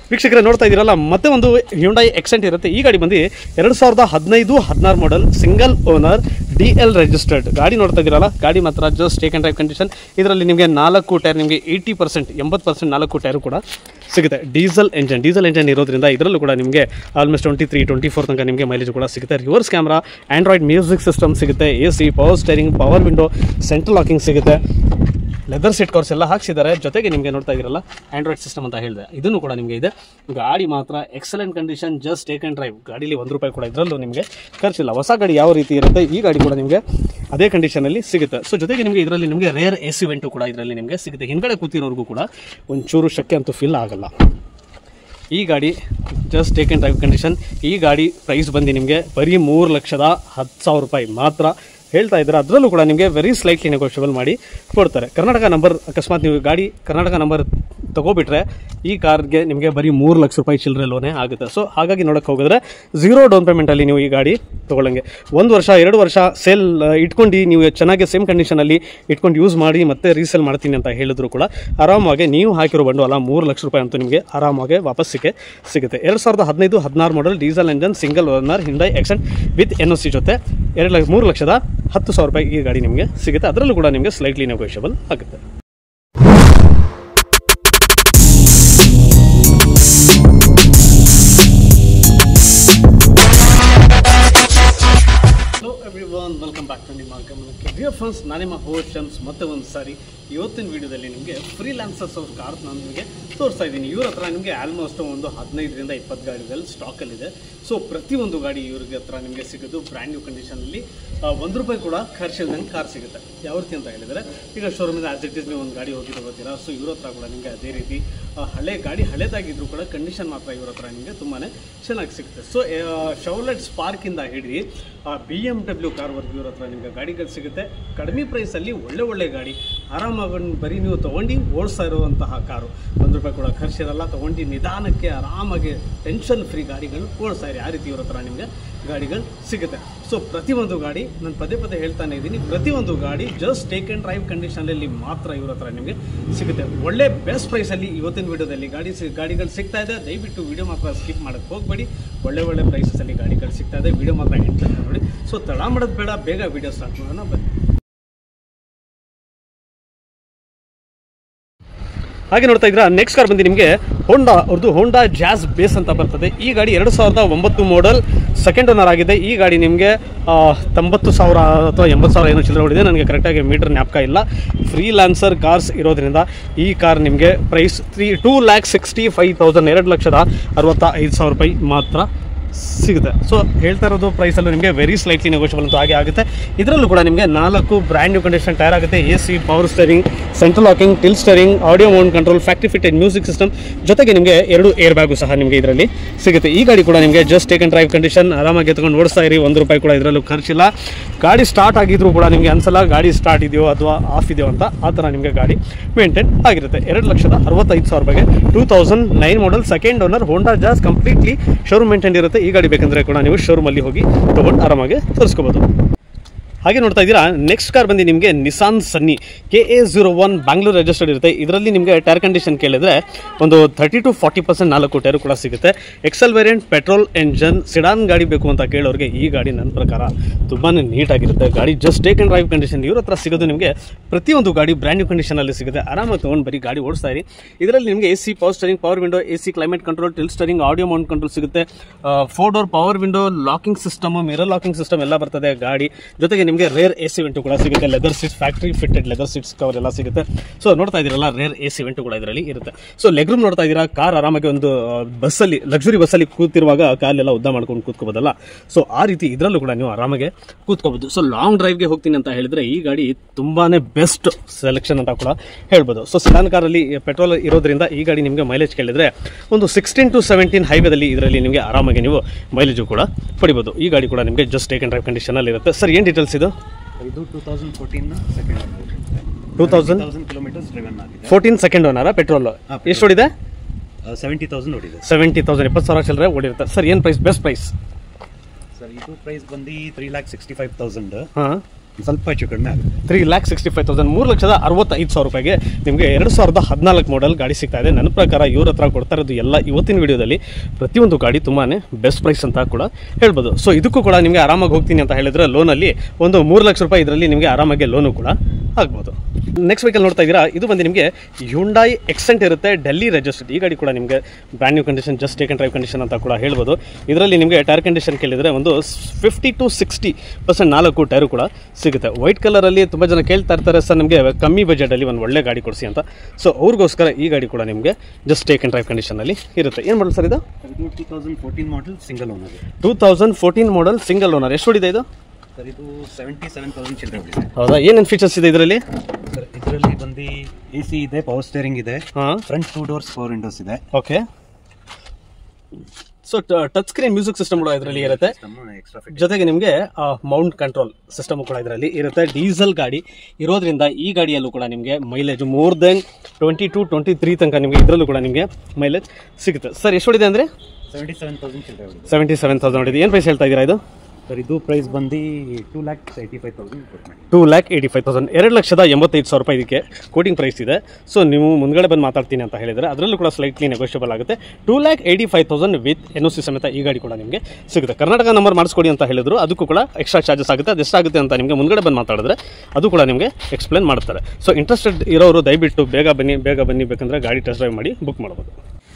ವೀಕ್ಷಕರೇ ನೋಡ್ತಾ ಇದ್ದೀರಲ್ಲ ಮತ್ತೆ ಒಂದು ಹ್ಯುಂಡೈ ಎಕ್ಸೆಂಟ್ ಇರುತ್ತೆ ಈ ಗಾಡಿ ಬಂದು ಎರಡು ಸಾವಿರದ ಹದಿನೈದು ಹದಿನಾರು model single owner D L registered ಗಾಡಿ ನೋಡ್ತಾ ಇದ್ದೀರಲ್ಲ ಗಾಡಿ ಮಾತ್ರ just take and drive condition ಇದರಲ್ಲಿ ನಿಮಗೆ ನಾಲ್ಕು ಟೈರ್ ನಿಮಗೆ ಏಯ್ಟಿ ಪರ್ಸೆಂಟ್ ಎಂಬತ್ತು ಪರ್ಸೆಂಟ್ ನಾಲ್ಕು ಟೈರು ಕೂಡ ಸಿಗುತ್ತೆ ಡೀಸೆಲ್ ಎಂಜನ್ ಡೀಸೆಲ್ ಎಂಜನ್ ಇರೋದ್ರಿಂದ ಇದರಲ್ಲೂ ಕೂಡ ನಿಮಗೆ almost twenty three twenty four ತನಕ ನಿಮಗೆ ಮೈಲೇಜ್ ಕೂಡ ಸಿಗುತ್ತೆ reverse camera Android music system ಸಿಗುತ್ತೆ A C power steering power window central locking ಸಿಗುತ್ತೆ ಲೆದರ್ ಸೀಟ್ ಕವರ್ಸ್ ಎಲ್ಲ ಹಾಕ್ಸಿದ್ದಾರೆ ಜೊತೆಗೆ ನಿಮಗೆ ನೋಡ್ತಾ ಇದ್ದೀರಲ್ಲ ಆಂಡ್ರಾಯ್ಡ್ ಸಿಸ್ಟಮ್ ಅಂತ ಹೇಳಿದೆ ಇದನ್ನು ಕೂಡ ನಿಮಗೆ ಇದೆ ಗಾಡಿ ಮಾತ್ರ excellent condition just take and drive ಗಾಡೀಲಿ ಒಂದು ರೂಪಾಯಿ ಕೂಡ ಇದರಲ್ಲೂ ನಿಮಗೆ ಖರ್ಚಿಲ್ಲ ಹೊಸ ಗಾಡಿ ಯಾವ ರೀತಿ ಇರುತ್ತೆ ಈ ಗಾಡಿ ಕೂಡ ನಿಮಗೆ ಅದೇ ಕಂಡೀಷನಲ್ಲಿ ಸಿಗುತ್ತೆ ಸೊ ಜೊತೆಗೆ ನಿಮಗೆ ಇದರಲ್ಲಿ ನಿಮಗೆ ರೇರ್ ಎ ಸಿ ವೆಂಟು ಕೂಡ ಇದರಲ್ಲಿ ನಿಮಗೆ ಸಿಗುತ್ತೆ ಹಿಂದ್ಗಡೆ ಕೂತಿರೋರ್ಗೂ ಕೂಡ ಒಂಚೂರು ಶಕ್ತಿ ಅಂತೂ ಫಿಲ್ ಆಗಲ್ಲ ಈ ಗಾಡಿ just take and drive condition ಈ ಗಾಡಿ ಪ್ರೈಸ್ ಬಂದು ನಿಮಗೆ ಬರೀ ಮೂರು ಲಕ್ಷದ ಹತ್ತು ಸಾವಿರ ರೂಪಾಯಿ ಮಾತ್ರ ಹೇಳ್ತಾ ಇದ್ದಾರೆ ಅದರಲ್ಲೂ ಕೂಡ ನಿಮಗೆ ವೆರಿ ಸ್ಲೈಟ್ಲಿ ನೆಗೋಷಿಯಬಲ್ ಮಾಡಿ ಕೊಡ್ತಾರೆ ಕರ್ನಾಟಕ ನಂಬರ್ ಅಕಸ್ಮಾತ್ ನೀವು ಗಾಡಿ ಕರ್ನಾಟಕ ನಂಬರ್ ತಗೋಬಿಟ್ರೆ ಈ ಕಾರ್ಗೆ ನಿಮಗೆ ಬರೀ ಮೂರು ಲಕ್ಷ ರೂಪಾಯಿ ಚಿಲ್ಲರೆ ಲೋನೇ ಆಗುತ್ತೆ ಸೊ ಹಾಗಾಗಿ ನೋಡೋಕೆ ಹೋಗಿದ್ರೆ ಝೀರೋ ಡೌನ್ ಪೇಮೆಂಟಲ್ಲಿ ನೀವು ಈ ಗಾಡಿ ತೊಗೊಳ್ಳಂಗೆ ಒಂದು ವರ್ಷ ಎರಡು ವರ್ಷ ಸೇಲ್ ಇಟ್ಕೊಂಡು ನೀವು ಚೆನ್ನಾಗಿ ಸೇಮ್ ಕಂಡೀಷನಲ್ಲಿ ಇಟ್ಕೊಂಡು ಯೂಸ್ ಮಾಡಿ ಮತ್ತೆ ರೀಸೇಲ್ ಮಾಡ್ತೀನಿ ಅಂತ ಹೇಳಿದ್ರು ಕೂಡ ಆರಾಮಾಗಿ ನೀವು ಹಾಕಿರೋ ಬಂಡವಾಳ ಮೂರು ಲಕ್ಷ ರೂಪಾಯಿ ಅಂತೂ ನಿಮಗೆ ಆರಾಮಾಗಿ ವಾಪಸ್ ಸಿಕ್ಕೆ ಸಿಗುತ್ತೆ ಎರಡು ಸಾವಿರದ ಹದಿನೈದು ಹದಿನಾರು model diesel engine single owner Hyundai Xcent with N O C ಜೊತೆ ಎರಡು ಲಕ್ಷ ಮೂರು ಲಕ್ಷದ ಹತ್ತು ಸಾವಿರ ರೂಪಾಯಿ ಈ ಗಾಡಿ ನಿಮಗೆ ಸಿಗುತ್ತೆ ಅದರಲ್ಲೂ ಕೂಡ ನಿಮಗೆ ಸ್ಲೈಟ್ಲಿ ನೆಗೋಷಿಯಬಲ್ ಆಗುತ್ತೆ hello everyone welcome back to ನಿಮ್ಮ ಗಮನಕ್ಕೆ ಡಿಯರ್ ಫ್ರೆಂಡ್ಸ್ ನಾನು ನಿಮ್ಮ ಹೋಸ್ಟ್ ಶಮ್ಸ್ ಮತ್ತೆ ಒಂದು ಸಾರಿ ಇವತ್ತಿನ ವಿಡಿಯೋದಲ್ಲಿ ನಿಮಗೆ ಫ್ರೀಲಾನ್ಸರ್ಸ್ ಅವ್ರ ಕಾರ್ ನಾನು ನಿಮಗೆ ತೋರಿಸ್ತಾ ಇದ್ದೀನಿ ಇವ್ರ ಹತ್ರ ನಿಮಗೆ ಆಲ್ಮೋಸ್ಟ್ ಒಂದು ಹದಿನೈದರಿಂದ ಇಪ್ಪತ್ತು ಗಾಡಿಗಳು ಸ್ಟಾಕಲ್ಲಿದೆ ಸೊ ಪ್ರತಿಯೊಂದು ಗಾಡಿ ಇವ್ರಿಗೆ ಹತ್ರ ನಿಮಗೆ ಸಿಗೋದು ಬ್ರ್ಯಾಂಡ್ ನ್ಯೂ ಕಂಡೀಷನಲ್ಲಿ ಒಂದು ರೂಪಾಯಿ ಕೂಡ ಖರ್ಚಿಲ್ದಂಗೆ ಕಾರ್ ಸಿಗುತ್ತೆ ಯಾವ ರೀತಿ ಅಂತ ಹೇಳಿದರೆ ಈಗ ಶೋರೂಮಿಂದ ಆಸ್ ಇಟ್ ಇಸ್ ನೀವು ಒಂದು ಗಾಡಿ ಹೋಗಿ ತಗೋತೀರಾ ಸೊ ಇವ್ರ ಹತ್ರ ಕೂಡ ನಿಮಗೆ ಅದೇ ರೀತಿ ಆ, ಹಳೆ ಗಾಡಿ ಹಳೇದಾಗಿದ್ರು ಕೂಡ ಕಂಡೀಷನ್ ಮಾತ್ರ ಇವ್ರ ಹತ್ರ ನಿಮಗೆ ತುಂಬಾ ಚೆನ್ನಾಗಿ ಸಿಗುತ್ತೆ ಸೊ ಶೌಲೆಟ್ ಸ್ಪಾರ್ಕಿಂದ ಹಿಡಿದು ಬಿ ಎಮ್ ಡಬ್ಲ್ಯೂ ಕಾರ್ವರೆಗೂ ಇವ್ರ ಹತ್ರ ನಿಮಗೆ ಗಾಡಿಗಳು ಸಿಗುತ್ತೆ ಕಡಿಮೆ ಪ್ರೈಸಲ್ಲಿ ಒಳ್ಳೆ ಒಳ್ಳೆ ಗಾಡಿ ಆರಾಮಾಗಿ ಬರೀ ನೀವು ತೊಗೊಂಡು ಓಡಿಸ್ತಾ ಇರುವಂತಹ ಕಾರು ಒಂದು ರೂಪಾಯಿ ಕೂಡ ಖರ್ಚಿರಲ್ಲ ತೊಗೊಂಡು ನಿಧಾನಕ್ಕೆ ಆರಾಮಾಗಿ ಟೆನ್ಷನ್ ಫ್ರೀ ಗಾಡಿಗಳು ಓಡಿಸ್ತಾ ಇರಿ ಆ ರೀತಿ ಇವ್ರ ಹತ್ರ ನಿಮಗೆ ಗಾಡಿಗಳು ಸಿಗುತ್ತೆ ಸೊ ಪ್ರತಿಯೊಂದು ಗಾಡಿ ನಾನು ಪದೇ ಪದೇ ಹೇಳ್ತಾನೆ ಇದ್ದೀನಿ ಪ್ರತಿಯೊಂದು ಗಾಡಿ ಜಸ್ಟ್ ಟೇಕ್ ಆ್ಯಂಡ್ ಡ್ರೈವ್ ಕಂಡೀಷನಲ್ಲಿ ಮಾತ್ರ ಇವ್ರ ಹತ್ರ ನಿಮಗೆ ಸಿಗುತ್ತೆ ಒಳ್ಳೆ ಬೆಸ್ಟ್ ಪ್ರೈಸಲ್ಲಿ ಇವತ್ತಿನ ವಿಡಿಯೋದಲ್ಲಿ ಗಾಡಿ ಸಿ ಗಾಡಿಗಳು ಸಿಗ್ತಾ ಇದೆ ದಯವಿಟ್ಟು ವಿಡಿಯೋ ಮಾತ್ರ ಸ್ಕಿಪ್ ಮಾಡೋಕ್ಕೆ ಹೋಗಬೇಡಿ ಒಳ್ಳೆ ಒಳ್ಳೆ ಪ್ರೈಸಲ್ಲಿ ಗಾಡಿಗಳು ಸಿಗ್ತಾ ಇದೆ ವಿಡಿಯೋ ಮಾತ್ರ ಎಂಟರ್ ನೋಡಿ ಸೊ ತಡ ಮಾಡೋದು ಬೇಡ ಬೇಗ ವಿಡಿಯೋ ಸ್ಟಾರ್ಟ್ ಮಾಡೋಣ ಬನ್ನಿ ಹಾಗೆ ನೋಡ್ತಾ ಇದ್ರೆ ನೆಕ್ಸ್ಟ್ ಕಾರ್ ಬಂದು ನಿಮಗೆ ಹೋಂಡಾ ಅವ್ರದ್ದು ಹೋಂಡಾ ಜಾಸ್ ಬೇಸ್ ಅಂತ ಬರ್ತದೆ ಈ ಗಾಡಿ ಎರಡು ಸಾವಿರದ ಒಂಬತ್ತು ಮಾಡೆಲ್ ಸೆಕೆಂಡ್ ಓನರ್ ಆಗಿದೆ ಈ ಗಾಡಿ ನಿಮಗೆ ತೊಂಬತ್ತು ಸಾವಿರ ಅಥವಾ ಎಂಬತ್ತು ಸಾವಿರ ಏನೋ ಚಿಲ್ಲರೆ ಹೊಡಿದೆ ನನಗೆ ಕರೆಕ್ಟಾಗಿ ಮೀಟರ್ ಜ್ಞಾಪಕ ಇಲ್ಲ ಫ್ರೀ ಲ್ಯಾನ್ಸರ್ ಕಾರ್ಸ್ ಇರೋದ್ರಿಂದ ಈ ಕಾರ್ ನಿಮಗೆ price three two lakh sixty five thousand ಎರಡು ಲಕ್ಷದ ಅರವತ್ತ ಐದು ಸಾವಿರ ರೂಪಾಯಿ ಮಾತ್ರ ಸಿಗುತ್ತೆ ಸೊ ಹೇಳ್ತಾ ಇರೋದು ಪ್ರೈಸಲ್ಲೂ ನಿಮಗೆ ವೆರಿ ಸ್ಲೈಟ್ಲಿ ನೆಗೋಷಿಯಬಲ್ ಅಂತ ಹಾಗೆ ಆಗುತ್ತೆ ಇದರಲ್ಲೂ ಕೂಡ ನಿಮಗೆ ನಾಲ್ಕು ಬ್ರ್ಯಾಂಡ್ ನ್ಯೂ ಕಂಡೀಷನ್ ಟೈರ್ ಆಗುತ್ತೆ A C power steering central locking tilt steering audio mount control factory fitted music system ಜೊತೆಗೆ ನಿಮಗೆ ಎರಡು ಏರ್ ಬ್ಯಾಗು ಸಹ ನಿಮಗೆ ಇದರಲ್ಲಿ ಸಿಗುತ್ತೆ ಈ ಗಾಡಿ ಕೂಡ ನಿಮಗೆ just take and drive condition ಆರಾಮಾಗಿ ಎತ್ಕೊಂಡು ಓಡಿಸ್ತಾ ಇರಿ ಒಂದು ರೂಪಾಯಿ ಕೂಡ ಇದರಲ್ಲೂ ಖರ್ಚಿಲ್ಲ ಗಾಡಿ ಸ್ಟಾರ್ಟ್ ಆಗಿದ್ರು ಕೂಡ ನಿಮಗೆ ಅನ್ಸಲ್ಲ ಗಾಡಿ ಸ್ಟಾರ್ಟ್ ಇದೆಯೋ ಅಥವಾ ಆಫ್ ಇದೆಯೋ ಅಂತ ಆ ಥರ ನಿಮಗೆ ಗಾಡಿ ಮೇಂಟೈನ್ ಆಗಿರುತ್ತೆ ಎರಡು ಲಕ್ಷದ ಅರವತ್ತೈದು ಸಾವಿರ ರೂಪಾಯಿಗೆ two thousand nine model second owner Honda Jazz completely showroom maintain ಇರುತ್ತೆ ಈ ಗಾಡಿ ಬೇಕಂದರೆ ಕೂಡ ನೀವು ಶೋರೂಮಲ್ಲಿ ಹೋಗಿ ತೊಗೊಂಡು ಆರಾಮಾಗಿ ತೋರಿಸ್ಕೋಬೋದು ಹಾಗೆ ನೋಡ್ತಾ ಇದ್ದೀರಾ ನೆಕ್ಸ್ಟ್ ಕಾರ್ ಬಂದು ನಿಮಗೆ Nissan Sunny K A zero one Bangalore registered ಇರುತ್ತೆ ಇದರಲ್ಲಿ ನಿಮಗೆ ಟೈರ್ ಕಂಡೀಷನ್ ಕೇಳಿದ್ರೆ ಒಂದು ಥರ್ಟಿ ಟು ಫಾರ್ಟಿ ಪರ್ಸೆಂಟ್ ನಾಲ್ಕು ಟೈರು ಕೂಡ ಸಿಗುತ್ತೆ XL variant petrol engine sedan ಗಾಡಿ ಬೇಕು ಅಂತ ಕೇಳೋರಿಗೆ ಈ ಗಾಡಿ ನನ್ನ ಪ್ರಕಾರ ತುಂಬಾ ನೀಟಾಗಿರುತ್ತೆ ಗಾಡಿ just take and drive condition ಇವ್ರ ಹತ್ರ ಸಿಗೋದು ನಿಮಗೆ ಪ್ರತಿಯೊಂದು ಗಾಡಿ ಬ್ರ್ಯಾಂಡ್ ನ್ಯೂ ಕಂಡೀಷನಲ್ಲಿ ಸಿಗುತ್ತೆ ಆರಾಮಾಗಿ ತೊಗೊಂಡು ಬರೀ ಗಾಡಿ ಓಡಿಸ್ತಾ ಇರಿ ಇದರಲ್ಲಿ ನಿಮಗೆ A C power steering power window A C climate control tilt steering audio mount control ಸಿಗುತ್ತೆ four door power window locking system mirror locking system ಎಲ್ಲ ಬರ್ತದೆ ಗಾಡಿ ಜೊತೆಗೆ ನಿಮಗೆ ರೇರ್ ಎ ಸಿ ವೆಂಟು ಕೂಡ ಸಿಗುತ್ತೆ leather seats factory fitted leather seats cover ಎಲ್ಲ ಸಿಗುತ್ತೆ ಸೊ ನೋಡ್ತಾ ಇದ್ದೀರಲ್ಲ ರೇರ್ ಎ ಸಿ ವೆಂಟು ಕೂಡ ಇದರಲ್ಲಿ ಇರುತ್ತೆ ಸೊ ಲೆಗ್ ರೂಮ್ ನೋಡ್ತಾ ಇದ್ದೀರಾ ಕಾರ್ ಆರಾಮಾಗಿ ಒಂದು ಬಸ್ಸಲ್ಲಿ ಲಕ್ಸುರಿ ಬಸ್ಸಲ್ಲಿ ಕೂತಿರುವಾಗ ಕಾಲೆಲ್ಲ ಉದ್ದ ಮಾಡ್ಕೊಂಡು ಕೂತ್ಕೋಬೋದಲ್ಲ ಸೊ ಆ ರೀತಿ ಇದರಲ್ಲೂ ಕೂಡ ನೀವು ಆರಾಮಾಗಿ ಕೂತ್ಕೋಬಹುದು ಸೊ ಲಾಂಗ್ ಡ್ರೈವ್ಗೆ ಹೋಗ್ತೀನಿ ಅಂತ ಹೇಳಿದ್ರೆ ಈ ಗಾಡಿ ತುಂಬಾನೇ ಬೆಸ್ಟ್ ಸೆಲೆಕ್ಷನ್ ಅಂತ ಕೂಡ ಹೇಳ್ಬೋದು ಸೊ ಸಿಡಾನ್ ಕಾರಲ್ಲಿ ಪೆಟ್ರೋಲ್ ಇರೋದ್ರಿಂದ ಈ ಗಾಡಿ ನಿಮಗೆ ಮೈಲೇಜ್ ಕೇಳಿದ್ರೆ ಒಂದು ಸಿಕ್ಸ್ಟೀನ್ ಟು ಸೆವೆಂಟೀನ್ ಹೈವೇದಲ್ಲಿ ಇದರಲ್ಲಿ ನಿಮಗೆ ಆರಾಮಾಗಿ ನೀವು ಮೈಲೇಜು ಕೂಡ ಪಡಿಬೋದು ಈ ಗಾಡಿ ಕೂಡ ನಿಮಗೆ ಜಸ್ಟ್ ಟೇಕ್ ಅಂಡ್ ಡ್ರೈವ್ ಕಂಡೀಷನಲ್ಲಿ ಇರುತ್ತೆ ಸರ್ ಏನು ಡೀಟೇಲ್ಸ್ ಇದು ಇದು two thousand fourteen second two thousand thousand kilometres driven ಆಗಿದೆ ಫೋರ್ಟೀನ್ ಸೆಕೆಂಡ್ ಓನರ ಪೆಟ್ರೋಲ್ ಹಾ, ಎಷ್ಟು ಓಡಿದೆ ಸೆವೆಂಟಿ ತೌಸಂಡ್ ಹೊಡಿದೆ ಸೆವೆಂಟಿ ತೌಸಂಡ್ ಎಪ್ಪತ್ತು ಸಾವಿರ ಚಿಲ್ಲರೆ ಓಡಿರುತ್ತೆ ಸರ್ ಏನು ಪ್ರೈಸ್ ಬೆಸ್ಟ್ ಪ್ರೈಸ್ ಸರ್ ಇದು ಪ್ರೈಸ್ ಬಂದು three lakh sixty five thousand ಹಾಂ ಸ್ವಲ್ಪ ಹೆಚ್ಚು ಕಡಿಮೆ ಆಗುತ್ತೆ three lakh sixty five thousand ಮೂರು ಲಕ್ಷದ ಅರವತ್ತೈದು ಸಾವಿರ ರೂಪಾಯಿಗೆ ನಿಮಗೆ ಎರಡು ಸಾವಿರದ ಹದಿನಾಲ್ಕು ಮಾಡೆಲ್ ಗಾಡಿ ಸಿಗ್ತಾ ಇದೆ ನನ್ನ ಪ್ರಕಾರ ಇವ್ರ ಹತ್ರ ಕೊಡ್ತಾ ಇರೋದು ಎಲ್ಲ ಇವತ್ತಿನ ವಿಡಿಯೋದಲ್ಲಿ ಪ್ರತಿಯೊಂದು ಗಾಡಿ ತುಂಬಾ ಬೆಸ್ಟ್ ಪ್ರೈಸ್ ಅಂತ ಕೂಡ ಹೇಳ್ಬೋದು ಸೊ ಇದಕ್ಕೂ ಕೂಡ ನಿಮಗೆ ಆರಾಮಾಗಿ ಹೋಗ್ತೀನಿ ಅಂತ ಹೇಳಿದ್ರೆ ಲೋನಲ್ಲಿ ಒಂದು ಮೂರು ಲಕ್ಷ ರೂಪಾಯಿ ಇದರಲ್ಲಿ ನಿಮಗೆ ಆರಾಮಾಗಿ ಲೋನು ಕೂಡ ಆಗ್ಬೋದು ನೆಕ್ಸ್ಟ್ ವೆಹಿಕಲ್ ನೋಡ್ತಾ ಇದ್ದೀರಾ ಇದು ಬಂದು ನಿಮಗೆ ಯುಂಡಾಯಿ ಎಕ್ಸೆಂಟ್ ಇರುತ್ತೆ ಡೆಲ್ಲಿ ರಿಜಿಸ್ಟರ್ಡ್ ಈ ಗಾಡಿ ಕೂಡ ನಿಮಗೆ brand new condition just take and drive condition ಅಂತ ಕೂಡ ಹೇಳ್ಬೋದು ಇದರಲ್ಲಿ ನಿಮಗೆ ಟೈರ್ ಕಂಡೀಷನ್ ಕೇಳಿದರೆ ಒಂದು ಫಿಫ್ಟಿ ಟು ಸಿಕ್ಸ್ಟಿ ಪರ್ಸೆಂಟ್ ನಾಲ್ಕು ಟೈರು ಕೂಡ ಸಿಗುತ್ತೆ ವೈಟ್ ಕಲರಲ್ಲಿ ತುಂಬ ಜನ ಕೇಳ್ತಾ ಇರ್ತಾರೆ ಸರ್ ನಮಗೆ ಕಮ್ಮಿ ಬಜೆಟಲ್ಲಿ ಒಂದು ಒಳ್ಳೆ ಗಾಡಿ ಕೊಡಿಸಿ ಅಂತ ಸೊ ಅವ್ರಿಗೋಸ್ಕರ ಈ ಗಾಡಿ ಕೂಡ ನಿಮಗೆ ಜಸ್ಟ್ ಟೇಕ್ ಅಂಡ್ ಡ್ರೈವ್ ಕಂಡೀಷನಲ್ಲಿ ಇರುತ್ತೆ ಏನು ಮಾಡಲ್ ಸರ್ ಇದು ಇದು two thousand fourteen model single owner two thousand fourteen model single owner ಎಷ್ಟು ಹೊಡಿದೆ ಇದು ಸರ್ ಇದು ಸೆವೆಂಟಿ ಸೆವೆನ್ ತೌಸಂಡ್ ಚಿಲ್ಲರೆ ಹೊಡಿದೆ ಹೌದಾ ಏನೇನು ಫೀಚರ್ಸ್ ಇದೆ ಇದರಲ್ಲಿ ಸರ್ ಇದರಲ್ಲಿ ಬಂದು ಎ ಸಿ ಇದೆ ಪವರ್ ಸ್ಟೇರಿಂಗ್ ಇದೆ ಹಾಂ front two doors power windows ಇದೆ okay so touch screen music system ಕೂಡ ಇದರಲ್ಲಿ ಇರುತ್ತೆ ಎಕ್ಸ್ಟ್ರಾ ಫಿಟ್ ಜೊತೆಗೆ ನಿಮಗೆ ಮೌಂಟ್ ಕಂಟ್ರೋಲ್ ಸಿಸ್ಟಮ್ ಕೂಡ ಇದರಲ್ಲಿ ಇರುತ್ತೆ ಡೀಸೆಲ್ ಗಾಡಿ ಇರೋದ್ರಿಂದ ಈ ಗಾಡಿಯಲ್ಲೂ ಕೂಡ ನಿಮಗೆ mileage more than twenty to twenty three ತನಕ ನಿಮಗೆ ಇದರಲ್ಲೂ ಕೂಡ ನಿಮಗೆ ಮೈಲೇಜ್ ಸಿಗುತ್ತೆ ಸರ್ ಎಷ್ಟು ಹೊಡಿದೆ ಅಂದರೆ ಸೆವೆಂಟಿ ಸೆವೆನ್ ತೌಸಂಡ್ ಚಿಲ್ಲರೆ ಹೊಡಿದೆ ಸೆವೆಂಟಿ ಸೆವೆನ್ ತೌಸಂಡ್ ಹೊಡಿದೆ ಏನು ಪ್ರೈಸ್ ಹೇಳ್ತಾ ಇದ್ದೀರಾ ಇದು ಸರ್ ಇದು ಪ್ರೈಸ್ ಬಂದು two lakh eighty five thousand ಕೊಟ್ಟು ಮಾಡಿ two lakh eighty five thousand ಎರಡು ಲಕ್ಷದ ಎಂಬತ್ತೈದು ಸಾವಿರ ರೂಪಾಯಿ ಇದಕ್ಕೆ ಕೋಟಿಂಗ್ ಪ್ರೈಸ್ ಇದೆ ಸೊ ನೀವು ಮುಂದ್ಗಡೆ ಬಂದು ಮಾತಾಡ್ತೀನಿ ಅಂತ ಹೇಳಿದರೆ ಅದರಲ್ಲೂ ಕೂಡ ಸ್ಲೈಟ್ಲಿ ನೆಗೋಷಿಯಬಲ್ ಆಗುತ್ತೆ two lakh eighty five thousand with N C ಸಮೇತ ಈ ಗಾಡಿ ಕೂಡ ನಿಮಗೆ ಸಿಗುತ್ತೆ ಕರ್ನಾಟಕ ನಂಬರ್ ಮಾಡಿಸ್ಕೊಡಿ ಅಂತ ಹೇಳಿದ್ರು ಅದಕ್ಕೂ ಕೂಡ ಎಕ್ಸ್ಟ್ರಾ ಚಾರ್ಜಸ್ ಆಗುತ್ತೆ ಅದು ಎಷ್ಟಾಗುತ್ತೆ ಅಂತ ನಿಮಗೆ ಮುಂದ್ಗಡೆ ಬಂದು ಮಾತಾಡಿದ್ರೆ ಅದು ಕೂಡ ನಿಮಗೆ ಎಕ್ಸ್ಪ್ಲೇನ್ ಮಾಡ್ತಾರೆ ಸೊ ಇಂಟ್ರೆಸ್ಟೆಡ್ ಇರೋರು ದಯವಿಟ್ಟು ಬೇಗ ಬನ್ನಿ ಬೇಗ ಬನ್ನಿ ಬೇಕಂದ್ರೆ ಗಾಡಿ ಟೆಸ್ಟ್ ಡ್ರೈವ್ ಮಾಡಿ ಬುಕ್ ಮಾಡ್ಬೋದು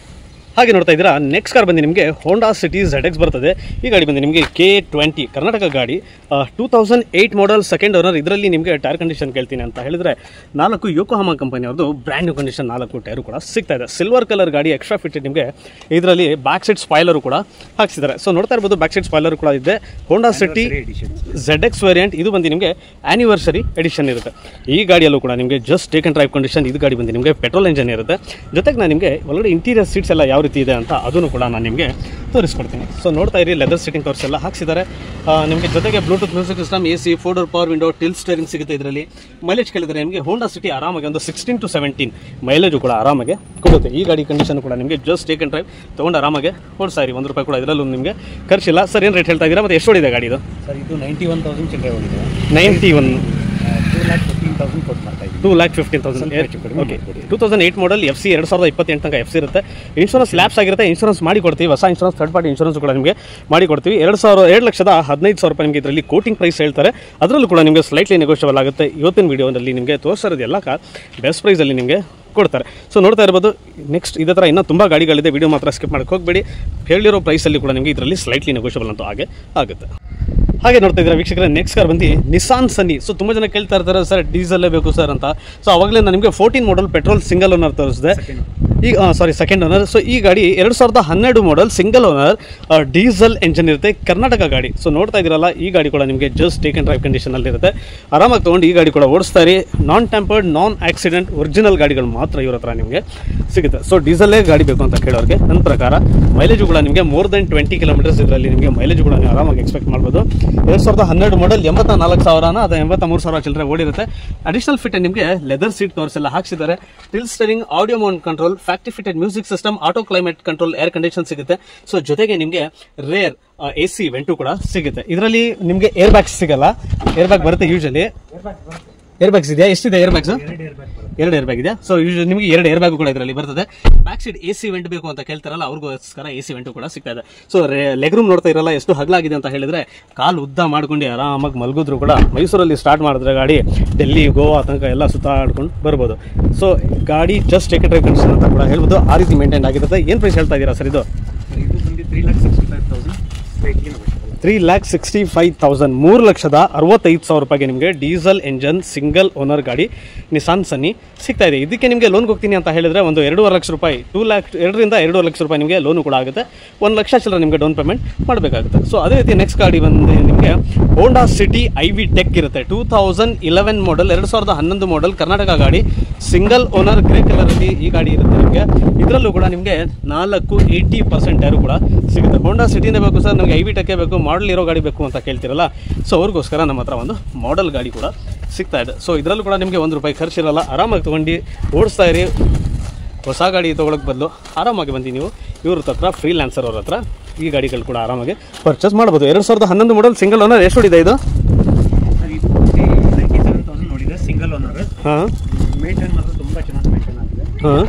ಹಾಗೆ ನೋಡ್ತಾ ಇದ್ದೀರಾ ನೆಕ್ಸ್ಟ್ ಕಾರ್ ಬಂದು ನಿಮಗೆ ಹೋಂಡಾ ಸಿಟಿ ಝೆಡ್ ಎಕ್ಸ್ ಬರ್ತದೆ ಈ ಗಾಡಿ ಬಂದು ನಿಮಗೆ ಕೆ ಟ್ವೆಂಟಿ ಕರ್ನಾಟಕ ಗಾಡಿ two thousand eight model second owner ಇದರಲ್ಲಿ ನಿಮಗೆ ಟೈರ್ ಕಂಡೀಷನ್ ಕೇಳ್ತೀನಿ ಅಂತ ಹೇಳಿದ್ರೆ ನಾಲ್ಕು ಯೋಕೋಹಾಮಾ ಕಂಪನಿ ಅವ್ರದ್ದು ಬ್ರ್ಯಾಂಡ್ ನ್ಯೂ ಕಂಡೀಷನ್ ನಾಲ್ಕು ಟೈರು ಕೂಡ ಸಿಗ್ತಾ ಇದೆ ಸಿಲ್ವರ್ ಕಲರ್ ಗಾಡಿ ಎಕ್ಸ್ಟ್ರಾ ಫಿಟೆಡ್ ನಿಮಗೆ ಇದರಲ್ಲಿ ಬ್ಯಾಕ್ ಸೈಡ್ ಸ್ಪಾಯ್ಲರು ಕೂಡ ಹಾಕ್ಸಿದ್ದಾರೆ ಸೊ ನೋಡ್ತಾ ಇರ್ಬೋದು ಬ್ಯಾಕ್ ಸೈಡ್ ಸ್ಪಾಯ್ಲರ್ ಕೂಡ ಇದೆ Honda City edition Z X variant ಇದು ಬಂದು ನಿಮಗೆ ಆ್ಯನಿವರ್ಸರಿ ಎಡಿಷನ್ ಇರುತ್ತೆ ಈ ಗಾಡಿಯಲ್ಲೂ ಕೂಡ ನಿಮಗೆ just take and drive condition ಇದು ಗಾಡಿ ಬಂದು ನಿಮಗೆ ಪೆಟ್ರೋಲ್ ಇಂಜನ್ ಇರುತ್ತೆ ಜೊತೆಗೆ ನಾನು ನಿಮಗೆ ಒಳಗಡೆ ಇಂಟೀರಿಯರ್ ಸೀಟ್ಸ್ ಎಲ್ಲ ಯಾವ ರೀತಿ ಇದೆ ಅಂತ ಅದನ್ನು ಕೂಡ ನಾನು ನಿಮಗೆ ತೋರಿಸ್ಕೊಡ್ತೀನಿ ಸೊ ನೋಡ್ತಾ ಇರಿ ಲೆದರ್ ಸೀಟಿಂಗ್ ಕವರ್ಸ್ ಎಲ್ಲ ಹಾಕ್ಸಿದ್ದಾರೆ ಆ, ನಿಮಗೆ ಜೊತೆಗೆ Bluetooth music system A C four door power window tilt steering ಸಿಗುತ್ತೆ ಇದರಲ್ಲಿ ಮೈಲೇಜ್ ಕೇಳಿದರೆ ನಿಮಗೆ ಹೋಂಡಾ ಸಿಟಿ ಆರಾಮಾಗಿ ಒಂದು ಸಿಕ್ಸ್ಟೀನ್ ಟು ಸೆವೆಂಟೀನ್ ಮೈಲೇಜು ಕೂಡ ಆರಾಮಾಗಿ ಕೊಡುತ್ತೆ ಈ ಗಾಡಿ ಕಂಡೀಷನ್ ಕೂಡ ನಿಮಗೆ ಜಸ್ಟ್ ಟೇಕ್ ಅಂಡ್ ಡ್ರೈವ್ ತೊಗೊಂಡು ಆರಾಮಾಗಿ ಓಡಿಸ್ತಾ ಇರಿ ಒಂದು ರೂಪಾಯಿ ಕೂಡ ಇದರಲ್ಲೂ ನಿಮಗೆ ಖರ್ಚಿಲ್ಲ ಸರ್ ಏನು ರೇಟ್ ಹೇಳ್ತಾ ಇದ್ದೀರಾ ಮತ್ತು ಎಷ್ಟು ಹೊಡಿದೆ ಗಾಡಿ ಇದು ಸರ್ ಇದು ನೈಂಟಿ ಒನ್ ತೌಸಂಡ್ ಚಿಲ್ಲರೆ ಹೊಡಿದೆ ninety one two lakh fifteen thousand ಕೊಟ್ಟು ಮಾಡ್ತಾ ಇದ್ದೀವಿ ಟೂ ಲ್ಯಾಕ್ ಫಿಫ್ಟೀನ್ ತೌಸಂಡ್ ಸ್ವಲ್ಪ ಹೆಚ್ಚು ಕಡಿಮೆ ಓಕೆ ಮಾಡ್ಕೊಡಿ. Two thousand eight model F C ಎರಡು ಸಾವಿರದ ಇಪ್ಪತ್ತೆಂಟು ತನಕ ಎಫ್ ಸಿ ಇರುತ್ತೆ ಇನ್ಶೂರೆನ್ಸ್ ಲ್ಯಾಬ್ಸ್ ಆಗಿರುತ್ತೆ ಇನ್ಶೂರೆನ್ಸ್ ಮಾಡಿ ಕೊಡ್ತೀವಿ ಹೊಸ ಇನ್ಶೂರೆನ್ಸ್ ಥರ್ಡ್ ಪಾರ್ಟಿ ಇನ್ಶೂರೆನ್ಸ್ ಕೂಡ ನಿಮಗೆ ಮಾಡಿ ಕೊಡ್ತೀವಿ ಎರಡು ಸಾವಿರ ಎರಡು ಲಕ್ಷದ ಹದಿನೈದು ಸಾವಿರ ರೂಪಾಯಿ ನಿಮಗೆ ಇದರಲ್ಲಿ ಕೋಟಿಂಗ್ ಪ್ರೈಸ್ ಹೇಳ್ತಾರೆ ಅದರಲ್ಲೂ ಕೂಡ ನಿಮಗೆ ಸ್ಲೈಟ್ಲಿ ನೆಗೋಷಿಯಬಲ್ ಆಗುತ್ತೆ ಇವತ್ತಿನ ವಿಡಿಯೋದಲ್ಲಿ ನಿಮಗೆ ತೋರಿಸ್ತಾ ಇರೋದು ಎಲ್ಲ ಕಾರ್ ಬೆಸ್ಟ್ ಪ್ರೈಸಲ್ಲಿ ನಿಮಗೆ ಕೊಡ್ತಾರೆ ಸೊ ನೋಡ್ತಾ ಇರ್ಬೋದು ನೆಕ್ಸ್ಟ್ ಇದೇ ಥರ ಇನ್ನೂ ತುಂಬ ಗಾಡಿಗಳಿದೆ ವಿಡಿಯೋ ಮಾತ್ರ ಸ್ಕಿಪ್ ಮಾಡಕ್ಕೆ ಹೋಗಬೇಡಿ ಹೇಳಿರೋ ಪ್ರೈಸಲ್ಲಿ ಕೂಡ ನಿಮಗೆ ಇದರಲ್ಲಿ ಸ್ಲೈಟ್ಲಿ ನೆಗೋಷಿಯಬಲ್ ಅಂತೂ ಹಾಗೆ ಆಗುತ್ತೆ ಹಾಗೆ ನೋಡ್ತಾ ಇದ್ದೀರಾ ವೀಕ್ಷಕರೇ ನೆಕ್ಸ್ಟ್ ಕಾರ್ ಬಂದು ನಿಸಾನ್ ಸನ್ನಿ ಸೊ ತುಂಬ ಜನ ಕೇಳ್ತಾ ಇರ್ತಾರೆ ಸರ್ ಡೀಸೆಲ್ಲೇ ಬೇಕು ಸರ್ ಅಂತ ಸೊ ಅವಾಗಲೇ ನಾನು ನಿಮಗೆ fourteen model petrol single owner ತೋರಿಸಿದೆ ಈಗ ಸಾರಿ ಸೆಕೆಂಡ್ ಓನರ್ ಸೊ ಈ ಗಾಡಿ ಎರಡು ಸಾವಿರದ ಹನ್ನೆರಡು model single owner diesel engine ಇರುತ್ತೆ ಕರ್ನಾಟಕ ಗಾಡಿ ಸೊ ನೋಡ್ತಾ ಇದ್ದೀರಲ್ಲ ಈ ಗಾಡಿ ಕೂಡ ನಿಮಗೆ ಜಸ್ಟ್ ಟೇಕ್ ಅಂಡ್ ಡ್ರೈವ್ ಕಂಡೀಷನಲ್ಲಿ ಇರುತ್ತೆ ಆರಾಮಾಗಿ ತೊಗೊಂಡು ಈ ಗಾಡಿ ಕೂಡ ಓಡಿಸ್ತಾ ಇರಿ non tampered non accident original ಗಾಡಿಗಳು ಮಾತ್ರ ಇವ್ರ ಹತ್ರ ನಿಮಗೆ ಸಿಗುತ್ತೆ ಸೊ ಡೀಸೆಲ್ಲೇ ಗಾಡಿ ಬೇಕು ಅಂತ ಕೇಳೋರಿಗೆ ನನ್ನ ಪ್ರಕಾರ ಮೈಲೇಜ್ ಕೂಡ ನಿಮಗೆ ಮೋರ್ ದೆನ್ ಟ್ವೆಂಟಿ ಕಿಲೋಮೀಟರ್ಸ್ ಇದರಲ್ಲಿ ನಿಮಗೆ ಮೈಲೇಜ್ ಕೂಡ ನೀವು ಆರಾಮಾಗಿ ಎಕ್ಸ್ಪೆಕ್ಟ್ ಮಾಡ್ಬೋದು ಎರಡು ಸಾವಿರದ ಹನ್ನೆರಡು ಮಾಡಲ್ ಎಂಬತ್ತ ನಾಲ್ಕು ಸಾವಿರನ ಅದು ಎಂಬತ್ತ ಮೂರು ಸಾವಿರ ಚಿಲ್ಲರೆ ಓಡಿರುತ್ತೆ ಅಡಿಷನಲ್ ಫಿಟ್ ನಿಮಗೆ ಲೆದರ್ ಸೀಟ್ ಕವರ್ಸ್ ಎಲ್ಲ ಹಾಕ್ಸಿದ್ದಾರೆ tilt steering audio mount control factory fitted music system auto climate control air condition ಸಿಗುತ್ತೆ ಸೊ ಜೊತೆಗೆ ನಿಮಗೆ ರೇರ್ ಎ ಸಿ ವೆಂಟು ಕೂಡ ಸಿಗುತ್ತೆ ಇದರಲ್ಲಿ ನಿಮಗೆ ಏರ್ ಬ್ಯಾಗ್ಸ್ ಸಿಗಲ್ಲ ಏರ್ ಬ್ಯಾಗ್ ಬರುತ್ತೆ ಯೂಶಲಿ ಏರ್ ಬ್ಯಾಗ್ಸ್ ಇದೆಯಾ ಎಷ್ಟಿದೆ ಏರ್ ಬ್ಯಾಗ್ಸ್ ಎರಡು ಏರ್ ಬ್ಯಾಗ್ ಇದೆ ಸೊ ಯೂಶಲಿ ನಿಮಗೆ ಎರಡು ಏರ್ ಬ್ಯಾಗ್ ಕೂಡ ಇದರಲ್ಲಿ ಬರ್ತದೆ back side A C vent ಬೇಕು ಅಂತ ಕೇಳ್ತಾರಲ್ಲ ಅವ್ರಿಗೋಸ್ಕರ ಎ ಸಿ ವೆಂಟು ಕೂಡ ಸಿಗ್ತಾ ಇದೆ ಸೊ ಲೆಗ್ ರೂಮ್ ನೋಡ್ತಾ ಇರಲ್ಲ ಎಷ್ಟು ಹಗಲಾಗಿದೆ ಅಂತ ಹೇಳಿದ್ರೆ ಕಾಲು ಉದ್ದ ಮಾಡ್ಕೊಂಡು ಆರಾಮಾಗಿ ಮಲಗಿದ್ರು ಕೂಡ ಮೈಸೂರಲ್ಲಿ ಸ್ಟಾರ್ಟ್ ಮಾಡಿದ್ರೆ ಗಾಡಿ ಡೆಲ್ಲಿ ಗೋವಾ ತನಕ ಎಲ್ಲ ಸುತ್ತಾಡ್ಕೊಂಡು ಬರ್ಬೋದು ಸೊ ಗಾಡಿ ಜಸ್ಟ್ ಟೇಕ್ ಡ್ರೈವ್ ಕಂಡೀಷನ್ ಅಂತ ಕೂಡ ಹೇಳ್ಬೋದು ಆ ರೀತಿ ಮೇಂಟೈನ್ ಆಗಿರುತ್ತೆ ಏನು ಪ್ರೈಸ್ ಹೇಳ್ತಾ ಇದ್ದೀರಾ ಸರ್ ಇದು ಇದು ಬಂದು three lakh sixty five thousand slightly negotiable three lakh sixty five thousand ಮೂರು ಲಕ್ಷದ ಅರವತ್ತೈದು ಸಾವಿರ ರೂಪಾಯಿಗೆ ನಿಮಗೆ ಡೀಸೆಲ್ ಎಂಜನ್ ಸಿಂಗಲ್ ಓನರ್ ಗಾಡಿ ನಿಸಾನ್ ಸನ್ನಿ ಸಿಗ್ತಾ ಇದೆ ಇದಕ್ಕೆ ನಿಮಗೆ ಲೋನ್ ಹೋಗ್ತೀನಿ ಅಂತ ಹೇಳಿದ್ರೆ ಒಂದು ಎರಡೂವರೆ ಲಕ್ಷ ರೂಪಾಯಿ ಟೂ ಲ್ಯಾಕ್ ಎರಡರಿಂದ ಎರಡೂವರೆ ಲಕ್ಷ ರೂಪಾಯಿ ನಿಮಗೆ ಲೋನು ಕೂಡ ಆಗುತ್ತೆ ಒಂದು ಲಕ್ಷ ಚಿಲ್ಲರೆ ನಿಮಗೆ ಡೌನ್ ಪೇಮೆಂಟ್ ಮಾಡಬೇಕಾಗುತ್ತೆ ಸೊ ಅದೇ ರೀತಿ ನೆಕ್ಸ್ಟ್ ಗಾಡಿ ಬಂದು ನಿಮಗೆ Honda City i-VTEC ಇರುತ್ತೆ ಟೂ ತೌಸಂಡ್ ಇಲೆವೆನ್ ಮಾಡಲ್ ಎರಡು ಸಾವಿರದ ಹನ್ನೊಂದು ಮಾಡಲ್ ಕರ್ನಾಟಕ ಗಾಡಿ ಸಿಂಗಲ್ ಓನರ್ ಗ್ರೇ ಕಲರಲ್ಲಿ ಈ ಗಾಡಿ ಇರುತ್ತೆ ನಿಮಗೆ ಇದರಲ್ಲೂ ಕೂಡ ನಿಮಗೆ ನಾಲ್ಕು ಏಯ್ಟಿ ಪರ್ಸೆಂಟ್ ಟೈರು ಕೂಡ ಸಿಗುತ್ತೆ ಹೋಂಡಾ ಸಿಟಿನೇ ಬೇಕು ಸರ್ ನಮಗೆ ಐ ವಿ ಟೆಕ್ಕೆ ಬೇಕು ಮಾಡಲ್ ಇರೋ ಗಾಡಿ ಬೇಕು ಅಂತ ಕೇಳ್ತಿರಲ್ಲ ಸೊ ಅವ್ರಿಗೋಸ್ಕರ ನಮ್ಮ ಹತ್ರ ಒಂದು ಮಾಡೆಲ್ ಗಾಡಿ ಕೂಡ ಸಿಗ್ತಾ ಇದೆ ಸೊ ಇದರಲ್ಲೂ ಕೂಡ ನಿಮಗೆ ಒಂದು ರೂಪಾಯಿ ಖರ್ಚಿರಲ್ಲ ಆರಾಮಾಗಿ ತೊಗೊಂಡು ಓಡಿಸ್ತಾ ಇರಿ ಹೊಸ ಗಾಡಿ ತೊಗೊಳಕ್ಕೆ ಬದಲು ಆರಾಮಾಗಿ ಬಂದು ನೀವು ಇವ್ರ ಹತ್ರ ಫ್ರೀಲ್ಯಾನ್ಸರ್ ಅವ್ರ ಹತ್ರ ಈ ಗಾಡಿಗಳು ಕೂಡ ಆರಾಮಾಗಿ ಪರ್ಚೇಸ್ ಮಾಡ್ಬೋದು ಎರಡು ಸಾವಿರದ ಹನ್ನೊಂದು ಮಾಡಲ್ ಸಿಂಗಲ್ ಓನರ್ ಎಷ್ಟು ಹೊಡಿದೆ ಇದು ಸರ್ ಇದು ಹಾಂ ಮೇಂಟೈನ್ ಮಾತ್ರ ತುಂಬ ಚೆನ್ನಾಗಿ ಮೇಂಟೈನ್ ಆಗಿದೆ ಹಾಂ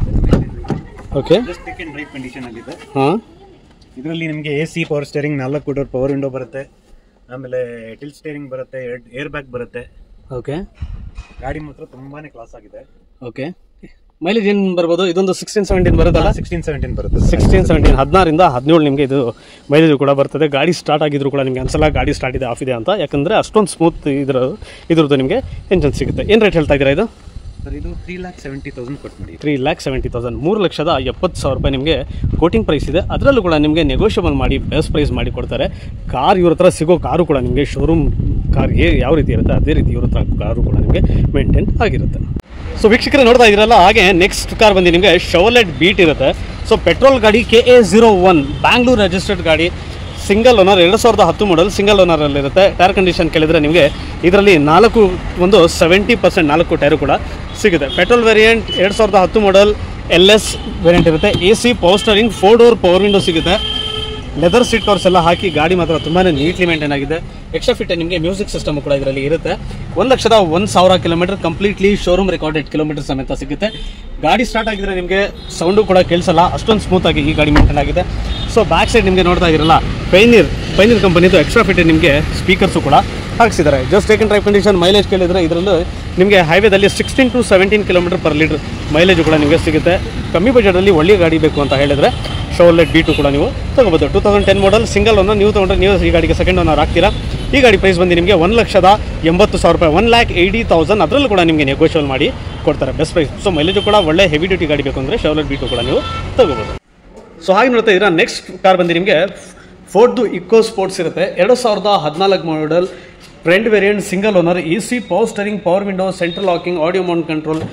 okay just take and drive condition ಆಗಿದೆ ಹಾಂ ಇದರಲ್ಲಿ ನಿಮಗೆ ಎ ಸಿ ಪವರ್ ಸ್ಟೇರಿಂಗ್ ನಾಲ್ಕು ಡೋರ್ ಪವರ್ ವಿಂಡೋ ಬರುತ್ತೆ ಆಮೇಲೆ ಟಿಲ್ ಸ್ಟೇರಿಂಗ್ ಬರುತ್ತೆ ಏರ್ ಬ್ಯಾಗ್ ಬರುತ್ತೆ ಓಕೆ ಗಾಡಿ ಮಾತ್ರ ತುಂಬಾನೇ ಕ್ಲಾಸ್ ಆಗಿದೆ ಓಕೆ ಮೈಲೇಜ್ ಏನು ಬರ್ಬೋದು ಇದೊಂದು ಸಿಕ್ಸ್ಟೀನ್ ಸೆವೆಂಟೀನ್ ಬರುತ್ತಲ್ಲ ಸಿಕ್ಸ್ಟೀನ್ ಸೆವೆಂಟೀನ್ ಬರುತ್ತೆ ಸಿಕ್ಸ್ಟೀನ್ ಸೆವೆಂಟೀನ್ ಹದಿನಾರಿಂದ ಹದಿನೇಳು ನಿಮಗೆ ಇದು ಮೈಲೇಜ್ ಕೂಡ ಬರ್ತದೆ ಗಾಡಿ ಸ್ಟಾರ್ಟ್ ಆಗಿದ್ರು ಕೂಡ ನಿಮಗೆ ಅನ್ಸಲ್ಲ ಗಾಡಿ ಸ್ಟಾರ್ಟ್ ಇದೆ ಆಫ್ ಇದೆ ಅಂತ ಯಾಕಂದರೆ ಅಷ್ಟೊಂದು ಸ್ಮೂತ್ ಇದ್ರ ಇದ್ರದ್ದು ನಿಮಗೆ ಎಂಜನ್ ಸಿಗುತ್ತೆ ಏನು ರೇಟ್ ಹೇಳ್ತಾ ಇದ್ದೀರಾ ಇದು ಸರ್ ಇದು ತ್ರೀ ಲ್ಯಾಕ್ ಸೆವೆಂಟಿ ತೌಸಂಡ್ ಕೊಟ್ಟು ಮಾಡಿ ತ್ರೀ ಲ್ಯಾಕ್ ಸೆವೆಂಟಿ ತೌಸಂಡ್ ಮೂರು ಲಕ್ಷದ ಎಪ್ಪತ್ತು ಸಾವಿರ ರೂಪಾಯಿ ನಿಮಗೆ ಕೋಟಿಂಗ್ ಪ್ರೈಸ್ ಇದೆ ಅದರಲ್ಲೂ ಕೂಡ ನಿಮಗೆ ನೆಗೋಷಿಯಬಲ್ ಮಾಡಿ ಬೆಸ್ಟ್ ಪ್ರೈಸ್ ಮಾಡಿ ಕೊಡ್ತಾರೆ ಕಾರ್ ಇವ್ರ ಹತ್ರ ಸಿಗೋ ಕಾರು ಕೂಡ ನಿಮಗೆ ಶೋರೂಮ್ ಕಾರ್ ಏ ಯಾವ ರೀತಿ ಇರುತ್ತೆ ಅದೇ ರೀತಿ ಇವ್ರ ಹತ್ರ ಕಾರು ಕೂಡ ನಿಮಗೆ ಮೇಂಟೈನ್ ಆಗಿರುತ್ತೆ ಸೊ ವೀಕ್ಷಕರೇ ನೋಡ್ತಾ ಇದ್ದೀರಲ್ಲ ಹಾಗೆ ನೆಕ್ಸ್ಟ್ ಕಾರ್ ಬಂದು ನಿಮಗೆ ಶವಲೆಟ್ ಬೀಟ್ ಇರುತ್ತೆ ಸೊ ಪೆಟ್ರೋಲ್ ಗಾಡಿ K A zero one Bangalore registered ಗಾಡಿ ಸಿಂಗಲ್ ಓನರ್ ಎರಡು ಸಾವಿರದ ಹತ್ತು ಮಾಡಲ್ ಸಿಂಗಲ್ ಓನರಲ್ಲಿರುತ್ತೆ ಟೈರ್ ಕಂಡೀಷನ್ ಕೇಳಿದರೆ ನಿಮಗೆ ಇದರಲ್ಲಿ ನಾಲ್ಕು ಒಂದು ಸೆವೆಂಟಿ ಪರ್ಸೆಂಟ್ ನಾಲ್ಕು ಟೈರು ಕೂಡ ಸಿಗುತ್ತೆ ಪೆಟ್ರೋಲ್ ವೇರಿಯಂಟ್ ಎರಡು ಸಾವಿರದ ಹತ್ತು ಮಾಡಲ್ ಎಲ್ ಎಸ್ ವೇರಿಯಂಟ್ ಇರುತ್ತೆ A C power steering four door power window ಸಿಗುತ್ತೆ ಲೆದರ್ ಸೀಟ್ ಕವರ್ಸ್ ಎಲ್ಲ ಹಾಕಿ ಗಾಡಿ ಮಾತ್ರ ತುಂಬಾ ನೀಟ್ಲಿ ಮೇಂಟೈನ್ ಆಗಿದೆ ಎಕ್ಸ್ಟ್ರಾ ಫಿಟ್ ನಿಮಗೆ ಮ್ಯೂಸಿಕ್ ಸಿಸ್ಟಮ್ ಕೂಡ ಇದರಲ್ಲಿ ಇರುತ್ತೆ ಒಂದು ಲಕ್ಷದ ಒಂದು ಸಾವಿರ kilometre completely showroom recorded kilometre ಸಮೇತ ಸಿಗುತ್ತೆ ಗಾಡಿ ಸ್ಟಾರ್ಟ್ ಆಗಿದ್ರೆ ನಿಮಗೆ ಸೌಂಡು ಕೂಡ ಕೇಳಿಸಲ್ಲ ಅಷ್ಟೊಂದು ಸ್ಮೂತ್ ಆಗಿ ಈ ಗಾಡಿ ಮೇಂಟೈನ್ ಆಗಿದೆ ಸೊ ಬ್ಯಾಕ್ ಸೈಡ್ ನಿಮಗೆ ನೋಡ್ತಾ ಇರಲ್ಲ ಪೈನೀರ್ ಪೈನೀರ್ ಕಂಪನಿದು ಎಕ್ಸ್ಟ್ರಾ ಫಿಟ್ ನಿಮಗೆ ಸ್ಪೀಕರ್ಸು ಕೂಡ ಹಾಕ್ಸಿದ್ದಾರೆ just take drive condition mileage ಕೇಳಿದರೆ ಇದರಲ್ಲೂ ನಿಮಗೆ ಹೈವೇದಲ್ಲಿ sixteen to seventeen kilometre per litre mileage ಕೂಡ ನಿಮಗೆ ಸಿಗುತ್ತೆ ಕಮ್ಮಿ ಬಜೆಟಲ್ಲಿ ಒಳ್ಳೆಯ ಗಾಡಿ ಬೇಕು ಅಂತ ಹೇಳಿದರೆ ಶೋರ್ಲೆಟ್ ಬಿ ಟು ಕೂಡ ನೀವು ತಗೋಬೋದು two thousand ten model single one ನೀವು ತೊಗೊಂಡ್ರೆ ನೀವು ಈ ಗಾಡಿಗೆ ಸೆಕೆಂಡ್ ಓನರ್ ಆಗ್ತೀರಾ ಈ ಗಾಡಿ ಪ್ರೈಸ್ ಬಂದು ನಿಮಗೆ ಒಂದು ಲಕ್ಷದ ಎಂಬತ್ತು ಸಾವಿರ ರೂಪಾಯಿ ಒನ್ ಲ್ಯಾಕ್ ಏಯ್ಟಿ ತೌಸಂಡ್ ಅದರಲ್ಲೂ ಕೂಡ ನಿಮಗೆ ನೆಗೋಷಿಯಲ್ ಮಾಡಿ ಕೊಡ್ತಾರೆ ಬೆಸ್ಟ್ ಪ್ರೈಸ್ ಸೊ ಮೈಲೇಜು ಕೂಡ ಒಳ್ಳೆ ಹೆವಿ ಡ್ಯೂಟಿ ಗಾಡಿ ಬೇಕು ಅಂದರೆ ಶೋರ್ಲೆಟ್ ಬಿ ಟು ಕೂಡ ನೀವು ತಗೋಬೋದು ಸೊ ಹಾಗೆ ನೋಡ್ತಾ ಇದ್ದೀರಾ ನೆಕ್ಸ್ಟ್ ಕಾರ್ ಬಂದು ನಿಮಗೆ ಫೋರ್ಡ್ದು ಇಕೋ ಸ್ಪೋರ್ಟ್ಸ್ ಇರುತ್ತೆ ಎರಡು ಸಾವಿರದ ಹದಿನಾಲ್ಕು model front variant single owner A C power steering power window central locking audio mount control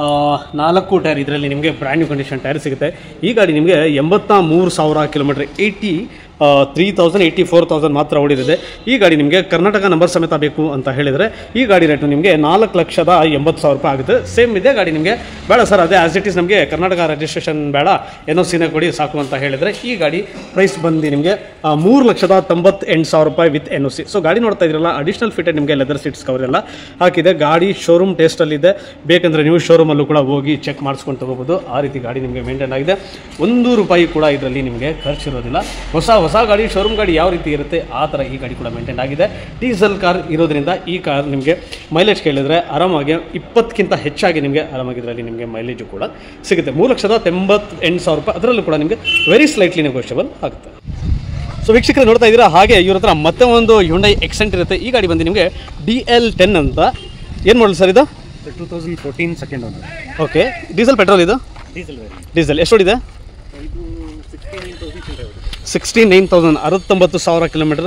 ನಾಲ್ಕು ಟೈರ್ ಇದರಲ್ಲಿ ನಿಮಗೆ ಬ್ರ್ಯಾಂಡ್ ನ್ಯೂ ಕಂಡೀಷನ್ ಟೈರ್ ಸಿಗುತ್ತೆ ಈ ಗಾಡಿ ನಿಮಗೆ ಎಂಬತ್ತ ಮೂರು ಸಾವಿರ kilometre eighty three thousand eighty four thousand ಮಾತ್ರ ಓಡಿದೆ ಈ ಗಾಡಿ ನಿಮಗೆ ಕರ್ನಾಟಕ ನಂಬರ್ ಸಮೇತ ಬೇಕು ಅಂತ ಹೇಳಿದರೆ ಈ ಗಾಡಿ ರೇಟು ನಿಮಗೆ ನಾಲ್ಕು ಲಕ್ಷದ ಎಂಬತ್ತು ಸಾವಿರ ರೂಪಾಯಿ ಆಗುತ್ತೆ ಸೇಮ್ ಇದೆ ಗಾಡಿ ನಿಮಗೆ ಬೇಡ ಸರ್ ಅದೇ ಆಸ್ ಇಟ್ ಈಸ್ ನಮಗೆ ಕರ್ನಾಟಕ ರಿಜಿಸ್ಟ್ರೇಷನ್ ಬೇಡ ಏನೋ ಸಿನೇ ಕೊಡಿ ಸಾಕು ಅಂತ ಹೇಳಿದರೆ ಈ ಗಾಡಿ ಪ್ರೈಸ್ ಬಂದು ನಿಮಗೆ ಮೂರು ಲಕ್ಷದ ತೊಂಬತ್ತೆಂಟು ಸಾವಿರ ರೂಪಾಯಿ with N O C so ಗಾಡಿ ನೋಡ್ತಾ ಇದ್ರಲ್ಲ ಅಡಿಷನಲ್ ಫಿಟೆಡ್ ನಿಮಗೆ ಲೆದರ್ ಸೀಟ್ಸ್ ಕವರ್ ಎಲ್ಲ ಹಾಕಿದೆ ಗಾಡಿ ಶೋರೂಮ್ ಟೇಸ್ಟಲ್ಲಿದೆ ಬೇಕಂದರೆ ನೀವು ಶೋರೂಮಲ್ಲೂ ಕೂಡ ಹೋಗಿ ಚೆಕ್ ಮಾಡಿಸ್ಕೊಂಡು ತಗೋಬೋದು ಆ ರೀತಿ ಗಾಡಿ ನಿಮಗೆ ಮೇಂಟೈನ್ ಆಗಿದೆ ಒಂದು ರೂಪಾಯಿ ಕೂಡ ಇದರಲ್ಲಿ ನಿಮಗೆ ಖರ್ಚಿರೋದಿಲ್ಲ ಹೊಸ ಹೊಸ ಗಾಡಿ ಶೋರೂಮ್ ಗಾಡಿ ಯಾವ ರೀತಿ ಇರುತ್ತೆ ಆ ಥರ ಈ ಗಾಡಿ ಕೂಡ ಮೇಂಟೈನ್ ಆಗಿದೆ ಡೀಸೆಲ್ ಕಾರ್ ಇರೋದ್ರಿಂದ ಈ ಕಾರ್ ನಿಮಗೆ ಮೈಲೇಜ್ ಕೇಳಿದ್ರೆ ಆರಾಮಾಗಿ ಇಪ್ಪತ್ತಕ್ಕಿಂತ ಹೆಚ್ಚಾಗಿ ನಿಮಗೆ ಆರಾಮಾಗಿ ಇದರಲ್ಲಿ ನಿಮಗೆ ಮೈಲೇಜು ಕೂಡ ಸಿಗುತ್ತೆ ಮೂರು ಲಕ್ಷದ ಎಂಟು ಸಾವಿರ ರೂಪಾಯಿ ಅದರಲ್ಲೂ ಕೂಡ ನಿಮಗೆ ವೆರಿ ಸ್ಲೈಟ್ಲಿ ನೆಗೋಷಿಯಬಲ್ ಆಗುತ್ತೆ ಸೊ ವೀಕ್ಷಕರು ನೋಡ್ತಾ ಇದ್ದೀರಾ ಹಾಗೆ ಇವ್ರ ಹತ್ರ ಮತ್ತೆ ಒಂದು ಯುಂಡೈ ಎಕ್ಸೆಂಟ್ ಇರುತ್ತೆ ಈ ಗಾಡಿ ಬಂದು ನಿಮಗೆ ಡಿ ಎಲ್ ಟೆನ್ ಅಂತ ಏನು ಮಾಡಲ್ ಸರ್ ಇದು two thousand fourteen second owner okay diesel petrol ಇದು ಡೀಸೆಲ್ ವೇರಿಯಂಟ್ ಡೀಸೆಲ್ ಎಷ್ಟು ಓಡಿದೆ ಇದು sixteen thousand sixty nine thousand ಅರವತ್ತೊಂಬತ್ತು ಸಾವಿರ ಕಿಲೋಮೀಟರ್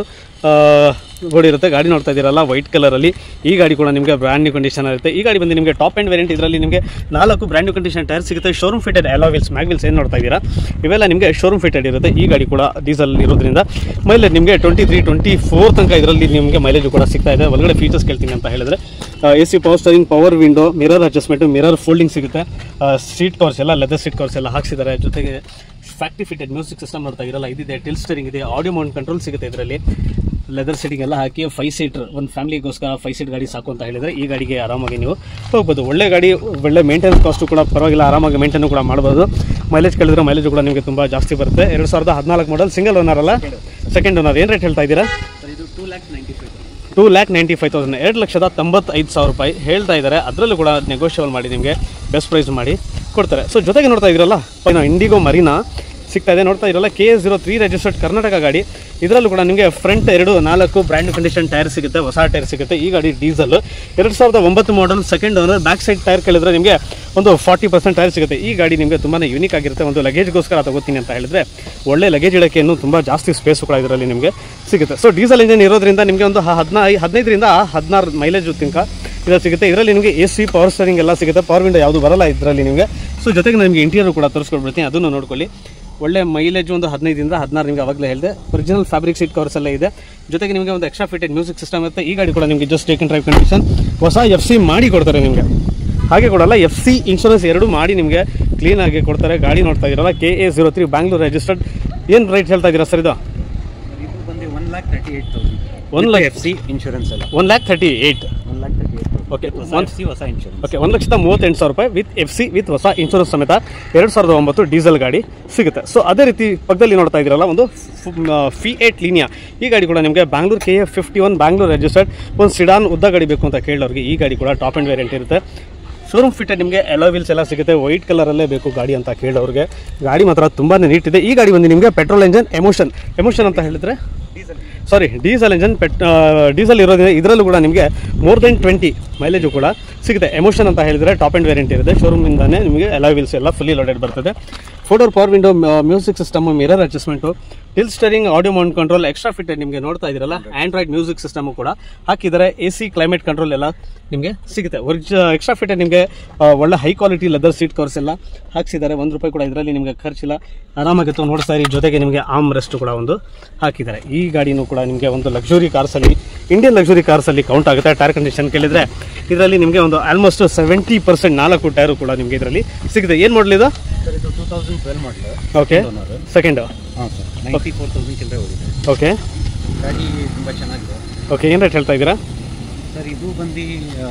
ಓಡಿರುತ್ತೆ ಗಾಡಿ ನೋಡ್ತಾ ಇದ್ದೀರಲ್ಲ ವೈಟ್ ಕಲರಲ್ಲಿ ಈ ಗಾಡಿ ಕೂಡ ನಿಮಗೆ ಬ್ರ್ಯಾಂಡ್ ನ್ಯೂ ಕಂಡೀಷನ್ ಇರುತ್ತೆ ಈ ಗಾಡಿ ಬಂದು ನಿಮಗೆ ಟಾಪ್ ಆ್ಯಂಡ್ ವೇರಿಯಂಟ್ ಇದರಲ್ಲಿ ನಿಮಗೆ ನಾಲ್ಕು ಬ್ರ್ಯಾಂಡ್ ನ್ಯೂ ಕಂಡೀಷನ್ ಟೈರ್ ಸಿಗುತ್ತೆ ಶೋರೂಮ್ ಫಿಟೆಡ್ ಅಲಾವಿಲ್ಸ್ ಮ್ಯಾಗ್ವಿಲ್ಸ್ ಏನು ನೋಡ್ತಾ ಇದ್ದೀರಾ ಇವೆಲ್ಲ ನಿಮಗೆ ಶೋರೂಮ್ ಫಿಟೆಡ್ ಇರುತ್ತೆ ಈ ಗಾಡಿ ಕೂಡ ಡೀಸೆಲ್ ಇರೋದ್ರಿಂದ ಮೈಲೇಜ್ ನಿಮಗೆ ಟ್ವೆಂಟಿ ತ್ರೀ ಟ್ವೆಂಟಿ ಫೋರ್ ತನಕ ಇದರಲ್ಲಿ ನಿಮಗೆ ಮೈಲೇಜ್ ಕೂಡ ಸಿಗ್ತಾ ಇದೆ ಒಳಗಡೆ ಫೀಚರ್ಸ್ ಕೇಳ್ತೀನಿ ಅಂತ ಹೇಳಿದ್ರೆ A C power steering power window mirror adjustment mirror folding ಸಿಗುತ್ತೆ ಸೀಟ್ ಕವರ್ಸ್ ಎಲ್ಲ ಲೆದರ್ ಸೀಟ್ ಕವರ್ಸ್ ಎಲ್ಲ ಹಾಕ್ಸಿದ್ದಾರೆ ಜೊತೆಗೆ ಫ್ಯಾಕ್ಟ್ರಿ ಫಿಟೆಡ್ ಮ್ಯೂಸಿಕ್ ಸಿಸ್ಟಮ್ ನೋಡ್ತಾ ಇರಲ್ಲ ಇದಿದೆ ಟಿಲ್ ಸ್ಟರಿಂಗ್ ಇದೆ ಆಡಿಯೋ ಮೌಂಟ್ ಕಂಟ್ರೋಲ್ ಸಿಗುತ್ತೆ ಇದರಲ್ಲಿ ಲೆದರ್ ಸೀಟಿಂಗ್ ಎಲ್ಲ ಹಾಕಿ ಫೈವ್ ಸೀಟರ್ ಒಂದು ಫ್ಯಾಮಿಲಿಗೋಸ್ಕರ ಫೈವ್ ಸೀಟ್ ಗಾಡಿ ಸಾಕು ಅಂತ ಹೇಳಿದರೆ ಈ ಗಾಡಿಗೆ ಆರಾಮಾಗಿ ನೀವು ಹೋಗ್ಬೋದು ಒಳ್ಳೆ ಗಾಡಿ ಒಳ್ಳೆ ಮೇಂಟೆನೆನ್ಸ್ ಕಾಸ್ಟು ಕೂಡ ಪರವಾಗಿಲ್ಲ ಆರಾಮಾಗಿ ಮೇಂಟೈನ್ ಕೂಡ ಮಾಡ್ಬೋದು ಮೈಲೇಜ್ ಕೇಳಿದ್ರೆ ಮೈಲೇಜ್ ಕೂಡ ನಿಮಗೆ ತುಂಬ ಜಾಸ್ತಿ ಬರುತ್ತೆ ಎರಡು ಸಾವಿರದ ಹದಿನಾಲ್ಕು ಮಾಡಲ್ ಸಿಂಗಲ್ ಓನರ್ ಅಲ್ಲ ಸೆಕೆಂಡ್ ಓನರ್ ಏನು ರೇಟ್ ಹೇಳ್ತಾ ಇದ್ದೀರಾ ಸರ್ ಇದು two lakh ninety five two lakh ninety five thousand ಎರಡು ಲಕ್ಷದ ತೊಂಬತ್ತೈದು ಸಾವಿರ ರೂಪಾಯಿ ಹೇಳ್ತಾ ಇದ್ದಾರೆ ಅದರಲ್ಲೂ ಕೂಡ ನೆಗೋಷಿಯಬಲ್ ಮಾಡಿ ನಿಮಗೆ ಬೆಸ್ಟ್ ಪ್ರೈಸ್ ಮಾಡಿ ಕೊಡ್ತಾರೆ ಸೊ ಜೊತೆಗೆ ನೋಡ್ತಾ ಇದ್ರಲ್ಲ ಇಂಡಿಗೋ ಮರೀನಾ ಸಿಗ್ತಾ ಇದೆ ನೋಡ್ತಾ ಇರಲ್ಲ K S zero three registered Karnataka ಗಾಡಿ ಇದರಲ್ಲೂ ಕೂಡ ನಿಮಗೆ ಫ್ರಂಟ್ ಎರಡು ನಾಲ್ಕು ಬ್ರ್ಯಾಂಡ್ ಕಂಡೀಷನ್ ಟೈರ್ ಸಿಗುತ್ತೆ ಹೊಸ ಟೈರ್ ಸಿಗುತ್ತೆ ಈ ಗಾಡಿ ಡೀಸೆಲ್ ಎರಡು ಸಾವಿರದ ಒಂಬತ್ತು model second owner back side tyre ಕೇಳಿದ್ರೆ ನಿಮಗೆ ಒಂದು ಫಾರ್ಟಿ ಪರ್ಸೆಂಟ್ ಟೈರ್ ಸಿಗುತ್ತೆ ಈ ಗಾಡಿ ನಿಮಗೆ ತುಂಬಾ ಯೂನಿಕ್ ಆಗಿರುತ್ತೆ ಒಂದು ಲಗೇಜ್ಗೋಸ್ಕರ ತಗೋತೀನಿ ಅಂತ ಹೇಳಿದ್ರೆ ಒಳ್ಳೆ ಲಗೇಜ್ ಇಡೋಕ್ಕೆ ಇನ್ನೂ ತುಂಬ ಜಾಸ್ತಿ ಸ್ಪೇಸ್ ಕೂಡ ಇದರಲ್ಲಿ ನಿಮಗೆ ಸಿಗುತ್ತೆ ಸೊ ಡೀಸೆಲ್ ಇಂಜಿನ್ ಇರೋದ್ರಿಂದ ನಿಮಗೆ ಒಂದು ಹದಿನೈದು ಹದಿನೈದರಿಂದ ಹದಿನಾರು ಮೈಲೇಜ್ ತನಕ ಇದು ಸಿಗುತ್ತೆ ಇದರಲ್ಲಿ ನಿಮಗೆ ಎ ಸಿ ಪವರ್ ಸ್ಟರಿಂಗ್ ಎಲ್ಲ ಸಿಗುತ್ತೆ ಪವರ್ ವಿಂಡೋ ಯಾವುದು ಬರಲ್ಲ ಇದರಲ್ಲಿ ನಿಮಗೆ ಸೊ ಜೊತೆಗೆ ನಿಮಗೆ ಇಂಟೀರಿಯರ್ ಕೂಡ ತರಿಸ್ಕೊಡ್ಬಿಡ್ತೀನಿ ಅದನ್ನು ನೋಡ್ಕೊಳ್ಳಿ ಒಳ್ಳೆ ಮೈಲೇಜ್ ಒಂದು ಹದಿನೈದರಿಂದ ಹದಿನಾರು ನಿಮಗೆ ಅವಾಗಲೇ ಹೇಳಿದೆ ಒರಿಜಿನಲ್ ಫ್ಯಾಬ್ರಿಕ್ ಸೀಟ್ ಕವರ್ಸ್ ಎಲ್ಲ ಇದೆ ಜೊತೆಗೆ ನಿಮಗೆ ಒಂದು ಎಕ್ಸ್ಟ್ರಾ ಫಿಟೆಡ್ ಮ್ಯೂಸಿಕ್ ಸಿಸ್ಟಮ್ ಇರುತ್ತೆ ಈ ಗಾಡಿ ಕೂಡ ನಿಮಗೆ ಜಸ್ಟ್ ಟೇಕ್ ಡ್ರೈವ್ ಕಂಡೀಷನ್ ಹೊಸ ಎಫ್ ಸಿ ಮಾಡಿ ಕೊಡ್ತಾರೆ ನಿಮಗೆ ಹಾಗೆ ಕೊಡಲ್ಲ ಎಫ್ ಸಿ ಇನ್ಶೂರೆನ್ಸ್ ಎರಡು ಮಾಡಿ ನಿಮಗೆ ಕ್ಲೀನಾಗಿ ಕೊಡ್ತಾರೆ ಗಾಡಿ ನೋಡ್ತಾ ಇದ್ದೀರಲ್ಲ K A zero three Bangalore registered ಏನು ರೈಟ್ ಹೇಳ್ತಾ ಇದ್ದೀರಾ ಸರ್ ಇದು ಇದು ಬಂದು one lakh thirty eight thousand One lakh- F C insurance ಎಲ್ಲ one lakh thirty eight one lakh thirty eight okay ಹೊಸ ಒಂದು FC, ಹೊಸ ಇನ್ಶೂರೆನ್ಸ್ ಓಕೆ ಒಂದು ಲಕ್ಷದ ಮೂವತ್ತೆಂಟು ಸಾವಿರ ರೂಪಾಯಿ ವಿತ್ ಎಫ್ ಸಿ ವಿತ್ ಹೊಸ ಇನ್ಶೂರೆನ್ಸ್ ಸಮೇತ ಎರಡು ಸಾವಿರದ ಒಂಬತ್ತು ಡೀಸೆಲ್ ಗಾಡಿ ಸಿಗುತ್ತೆ ಸೊ ಅದೇ ರೀತಿ ಪಕ್ಕದಲ್ಲಿ ನೋಡ್ತಾ ಇದ್ದೀರಲ್ಲ ಒಂದು ಫಿ ಏಟ್ ಲೀನಿಯಾ ಈ ಗಾಡಿ ಕೂಡ ನಿಮಗೆ Bangalore K F fifty one Bangalore registered ಒಂದು ಸಿಡಾನ್ ಉದ್ದ ಗಾಡಿ ಬೇಕು ಅಂತ ಕೇಳೋರಿಗೆ ಈ ಗಾಡಿ ಕೂಡ ಟಾಪ್ ಆ್ಯಂಡ್ ವೇರಿಯಂಟ್ ಇರುತ್ತೆ ಶೋರೂಮ್ ಫಿಟ್ಟೆಡ್ ನಿಮಗೆ ಎಲೋ ವೀಲ್ಸ್ ಎಲ್ಲ ಸಿಗುತ್ತೆ ವೈಟ್ ಕಲರಲ್ಲೇ ಬೇಕು ಗಾಡಿ ಅಂತ ಕೇಳೋರಿಗೆ ಗಾಡಿ ಮಾತ್ರ ತುಂಬಾ ನೀಟ್ ಇದೆ ಈ ಗಾಡಿ ಬಂದು ನಿಮಗೆ ಪೆಟ್ರೋಲ್ ಇಂಜನ್ ಎಮೋಷನ್ ಎಮೋಷನ್ ಅಂತ ಹೇಳಿದ್ರೆ ಸಾರಿ ಡೀಸೆಲ್ ಇಂಜನ್ ಪೆಟ್ ಡೀಸೆಲ್ ಇರೋದ್ರಿಂದ ಇದರಲ್ಲೂ ಕೂಡ ನಿಮಗೆ ಮೋರ್ ದೆನ್ ಟ್ವೆಂಟಿ ಮೈಲೇಜು ಕೂಡ ಸಿಗುತ್ತೆ ಎಮೋಷನ್ ಅಂತ ಹೇಳಿದರೆ ಟಾಪ್ ಆ್ಯಂಡ್ ವೇರಿಯಂಟ್ ಇರುತ್ತೆ ಶೋರೂಮಿಂದಾನೇ ನಿಮಗೆ ಎಲ್ಲ ವೀಲ್ಸ್ ಎಲ್ಲ ಫುಲ್ಲಿ ಲೋಡೆಡ್ ಬರ್ತದೆ four door power window music system mirror adjustment tilt steering audio mount control extra fitted ನಿಮಗೆ ನೋಡ್ತಾ ಇದ್ದೀರಲ್ಲ ಆಂಡ್ರಾಯ್ಡ್ ಮ್ಯೂಸಿಕ್ ಸಿಸ್ಟಮ್ ಕೂಡ ಹಾಕಿದ್ದಾರೆ ಎ ಸಿ ಕ್ಲೈಮೇಟ್ ಕಂಟ್ರೋಲ್ ಎಲ್ಲ ನಿಮಗೆ ಸಿಗುತ್ತೆ ಒರ್ಜ್ ಎಕ್ಸ್ಟ್ರಾ ಫಿಟೆಡ್ ನಿಮಗೆ ಆ, ಒಳ್ಳೆ high quality leather seat covers ಎಲ್ಲ ಹಾಕ್ಸಿದ್ದಾರೆ ಒಂದು ರೂಪಾಯಿ ಕೂಡ ಇದರಲ್ಲಿ ನಿಮಗೆ ಖರ್ಚಿಲ್ಲ ಆರಾಮಾಗಿ ತಗೊಂಡು ನೋಡ್ತಾ ಇರಿ ಜೊತೆಗೆ ನಿಮಗೆ ಆಮ್ ರೆಸ್ಟ್ ಕೂಡ ಒಂದು ಹಾಕಿದ್ದಾರೆ ಈ ಗಾಡಿನೂ ಕೂಡ ನಿಮಗೆ ಒಂದು ಲಕ್ಸುರಿ ಕಾರ್ಸಲ್ಲಿ ಇಂಡಿಯನ್ ಲಕ್ಸುರಿ ಕಾರ್ಸಲ್ಲಿ ಕೌಂಟ್ ಆಗುತ್ತೆ ಟೈರ್ ಕಂಡೀಷನ್ ಕೇಳಿದರೆ ಇದರಲ್ಲಿ ನಿಮಗೆ ಒಂದು ಆಲ್ಮೋಸ್ಟ್ ಸೆವೆಂಟಿ ಪರ್ಸೆಂಟ್ ನಾಲ್ಕು ಟೈರು ಕೂಡ ನಿಮಗೆ ಇದರಲ್ಲಿ ಸಿಗುತ್ತೆ ಏನು ಮಾಡಲಿದು ಸರ್ ಇದು two thousand twelve model okay second ಹಾಂ ಸರ್ ನೈಂಟಿ ಫೋರ್ ತೌಸಂಡ್ ಚಿಲ್ಲರೆ ಹೋಗಿದೆ ಓಕೆ ಗಾಡಿ ತುಂಬ ಚೆನ್ನಾಗಿದೆ ಓಕೆ ಏನು ರೇಟ್ ಹೇಳ್ತಾ ಇದ್ದೀರಾ ಸರ್ ಇದು ಬಂದು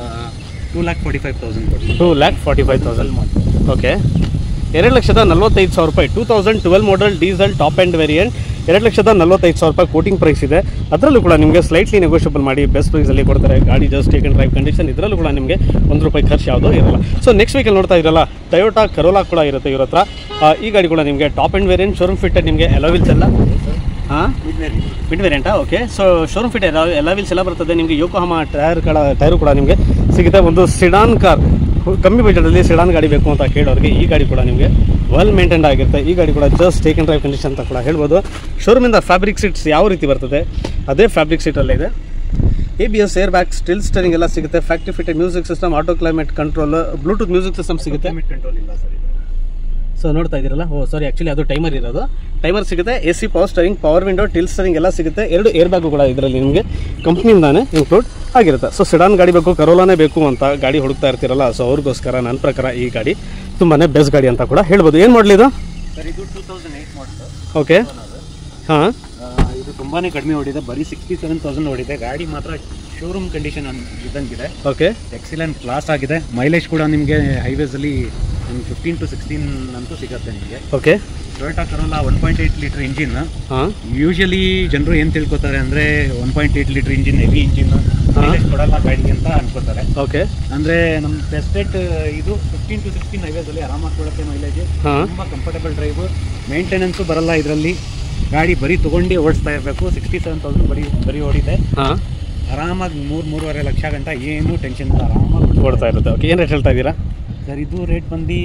two lakh forty five thousand ಕೊಡಿ two lakh forty five thousand okay ಎರಡು ಲಕ್ಷದ ನಲ್ವತ್ತೈದು ಸಾವಿರ ರೂಪಾಯಿ two thousand twelve model diesel top end variant ಎರಡು ಲಕ್ಷದ ನಲ್ವತ್ತೈದು ಸಾವಿರ ರೂಪಾಯಿ ಕೋಟಿಂಗ್ ಪ್ರೈಸ್ ಇದೆ ಅದರಲ್ಲೂ ಕೂಡ ನಿಮಗೆ ಸ್ಲೈಟ್ಲಿ ನೆಗೋಷಿಯಬಲ್ ಮಾಡಿ ಬೆಸ್ಟ್ ಪ್ರೈಸಲ್ಲಿ ಕೊಡ್ತಾರೆ ಗಾಡಿ just take and drive condition ಇದರಲ್ಲೂ ಕೂಡ ನಿಮಗೆ ಒಂದು ರೂಪಾಯಿ ಖರ್ಚು ಯಾವುದೋ ಇರಲ್ಲ ಸೊ ನೆಕ್ಸ್ಟ್ ವೀಕಲ್ಲಿ ನೋಡ್ತಾ ಇರಲ್ಲ ಟೊಯೋಟಾ ಕರೋಲಾ ಕೂಡ ಇರುತ್ತೆ ಇವ್ರ ಹತ್ರ ಆ, ಈ ಗಾಡಿ ಕೂಡ ನಿಮಗೆ top end variant showroom fitted ನಿಮಗೆ ಎಲೋವಿಲ್ಸ್ ಎಲ್ಲ ಹಾಂ ಮಿಡ್ ವೇರಿಯಂಟಾ ಓಕೆ ಸೊ ಶೋರೂಮ್ ಫಿಟ್ ಎಲ್ಲ ಎಲ್ಲ ವೀಲ್ಸ್ ಎಲ್ಲ ಬರ್ತದೆ ನಿಮಗೆ ಯೋಕೋಹಮ ಟೈರ್ಗಳ ಟೈರು ಕೂಡ ನಿಮಗೆ ಸಿಗುತ್ತೆ ಒಂದು ಸಿಡಾನ್ ಕಾರ್ ಕಮ್ಮಿ ಬಜೆಟಲ್ಲಿ ಸಿಡಾನ್ ಗಾಡಿ ಬೇಕು ಅಂತ ಕೇಳೋರಿಗೆ ಈ ಗಾಡಿ ಕೂಡ ನಿಮಗೆ ವೆಲ್ ಮೇಂಟೈನ್ಡ್ ಆಗಿರುತ್ತೆ ಈ ಗಾಡಿ ಕೂಡ just take and drive condition ಅಂತ ಕೂಡ ಹೇಳ್ಬೋದು ಶೋರೂಮಿಂದ ಫ್ಯಾಬ್ರಿಕ್ ಸೀಟ್ಸ್ ಯಾವ ರೀತಿ ಬರ್ತದೆ ಅದೇ ಫ್ಯಾಬ್ರಿಕ್ ಸೀಟಲ್ಲೇ ಇದೆ A B S air bag ಸ್ಟಿಲ್ ಸ್ಟರಿಂಗ್ ಎಲ್ಲ ಸಿಗುತ್ತೆ factory fitted music system auto climate control bluetooth music system ಸಿಗುತ್ತೆ ಕ್ಲೈಮೇಟ್ ಕಂಟ್ರೋಲ್ ಇಲ್ಲ ಸರ್ ಇದು ಸೊ ನೋಡ್ತಾ ಇದ್ದೀರಲ್ಲ ಓ ಸಾರಿ ಆಕ್ಚುಲಿ ಅದು ಟೈಮರ್ ಇರೋದು ಟೈಮರ್ ಸಿಗುತ್ತೆ A C power steering power window tilt steering ಎಲ್ಲ ಸಿಗುತ್ತೆ ಎರಡು ಏರ್ ಬ್ಯಾಗು ಕೂಡ ಇದರಲ್ಲಿ ನಿಮಗೆ ಕಂಪ್ನಿಯಿಂದಾನೇ ಇನ್ಕ್ಲೂಡ್ ಆಗಿರುತ್ತೆ ಸೊ ಸಿಡಾನ್ ಗಾಡಿ ಬೇಕು ಕರೋಲಾನೇ ಬೇಕು ಅಂತ ಗಾಡಿ ಹುಡುಕ್ತಾ ಇರ್ತೀರಲ್ಲ ಸೊ ಅವ್ರಿಗೋಸ್ಕರ ನನ್ನ ಪ್ರಕಾರ ಈ ಗಾಡಿ ತುಂಬಾ ಬೆಸ್ಟ್ ಗಾಡಿ ಅಂತ ಕೂಡ ಹೇಳ್ಬೋದು ಏನು ಮಾಡಲಿ ಇದು ಸರ್ ಇದು two thousand eight model okay ಹಾಂ ಇದು ತುಂಬಾ ಕಡಿಮೆ ಓಡಿದೆ ಬರೀ ಸಿಕ್ಸ್ಟಿ ಸೆವೆನ್ ತೌಸಂಡ್ ಓಡಿದೆ ಗಾಡಿ ಮಾತ್ರ ಶೋರೂಮ್ ಕಂಡೀಷನ್ ಇದ್ದಂಗಿದೆ ಓಕೆ ಎಕ್ಸಿಲೆಂಟ್ ಕ್ಲಾಸ್ ಆಗಿದೆ ಮೈಲೇಜ್ ಕೂಡ ನಿಮಗೆ ಹೈವೇಸಲ್ಲಿ ನಿಮ್ಗೆ ಫಿಫ್ಟೀನ್ ಟು ಸಿಕ್ಸ್ಟೀನ್ ಅಂತೂ ಸಿಗುತ್ತೆ ನಿಮಗೆ okay Toyota Corolla one point eight litre engine ಹಾಂ ಯೂಶಲಿ ಜನರು ಏನು ತಿಳ್ಕೊತಾರೆ ಅಂದರೆ one point eight litre engine heavy engine mileage ಕೊಡಲ್ಲ ಗಾಡಿಗೆ ಅಂತ ಅನ್ಕೋತಾರೆ ಓಕೆ ಅಂದರೆ ನಮ್ಮ ಬೆಸ್ಟೆಟ್ ಇದು ಫಿಫ್ಟೀನ್ ಟು ಸಿಕ್ಸ್ಟೀನ್ ಹೈವೇಸಲ್ಲಿ ಆರಾಮಾಗಿ ಕೊಡುತ್ತೆ ಮೈಲೇಜ್ ಹಾಂ ತುಂಬ ಕಂಫರ್ಟಬಲ್ ಡ್ರೈವ್ ಮೇಂಟೆನೆನ್ಸು ಬರಲ್ಲ ಇದರಲ್ಲಿ ಗಾಡಿ ಬರೀ ತೊಗೊಂಡು ಓಡಿಸ್ತಾ ಇರಬೇಕು ಸಿಕ್ಸ್ಟಿ ಸೆವೆನ್ ತೌಸಂಡ್ ಬರೀ ಬರೀ ಓಡಿದೆ ಹಾಂ ಆರಾಮಾಗಿ ಮೂರು ಮೂರುವರೆ ಲಕ್ಷ ಗಂಟ ಏನು ಟೆನ್ಷನ್ ಇಲ್ಲ ಆರಾಮಾಗಿ ಓಡ್ತಾ ಇರುತ್ತೆ ಓಕೆ ಏನು ರೇಟ್ ಹೇಳ್ತಾ ಇದ್ದೀರಾ ಸರ್ ಇದು ರೇಟ್ ಬಂದು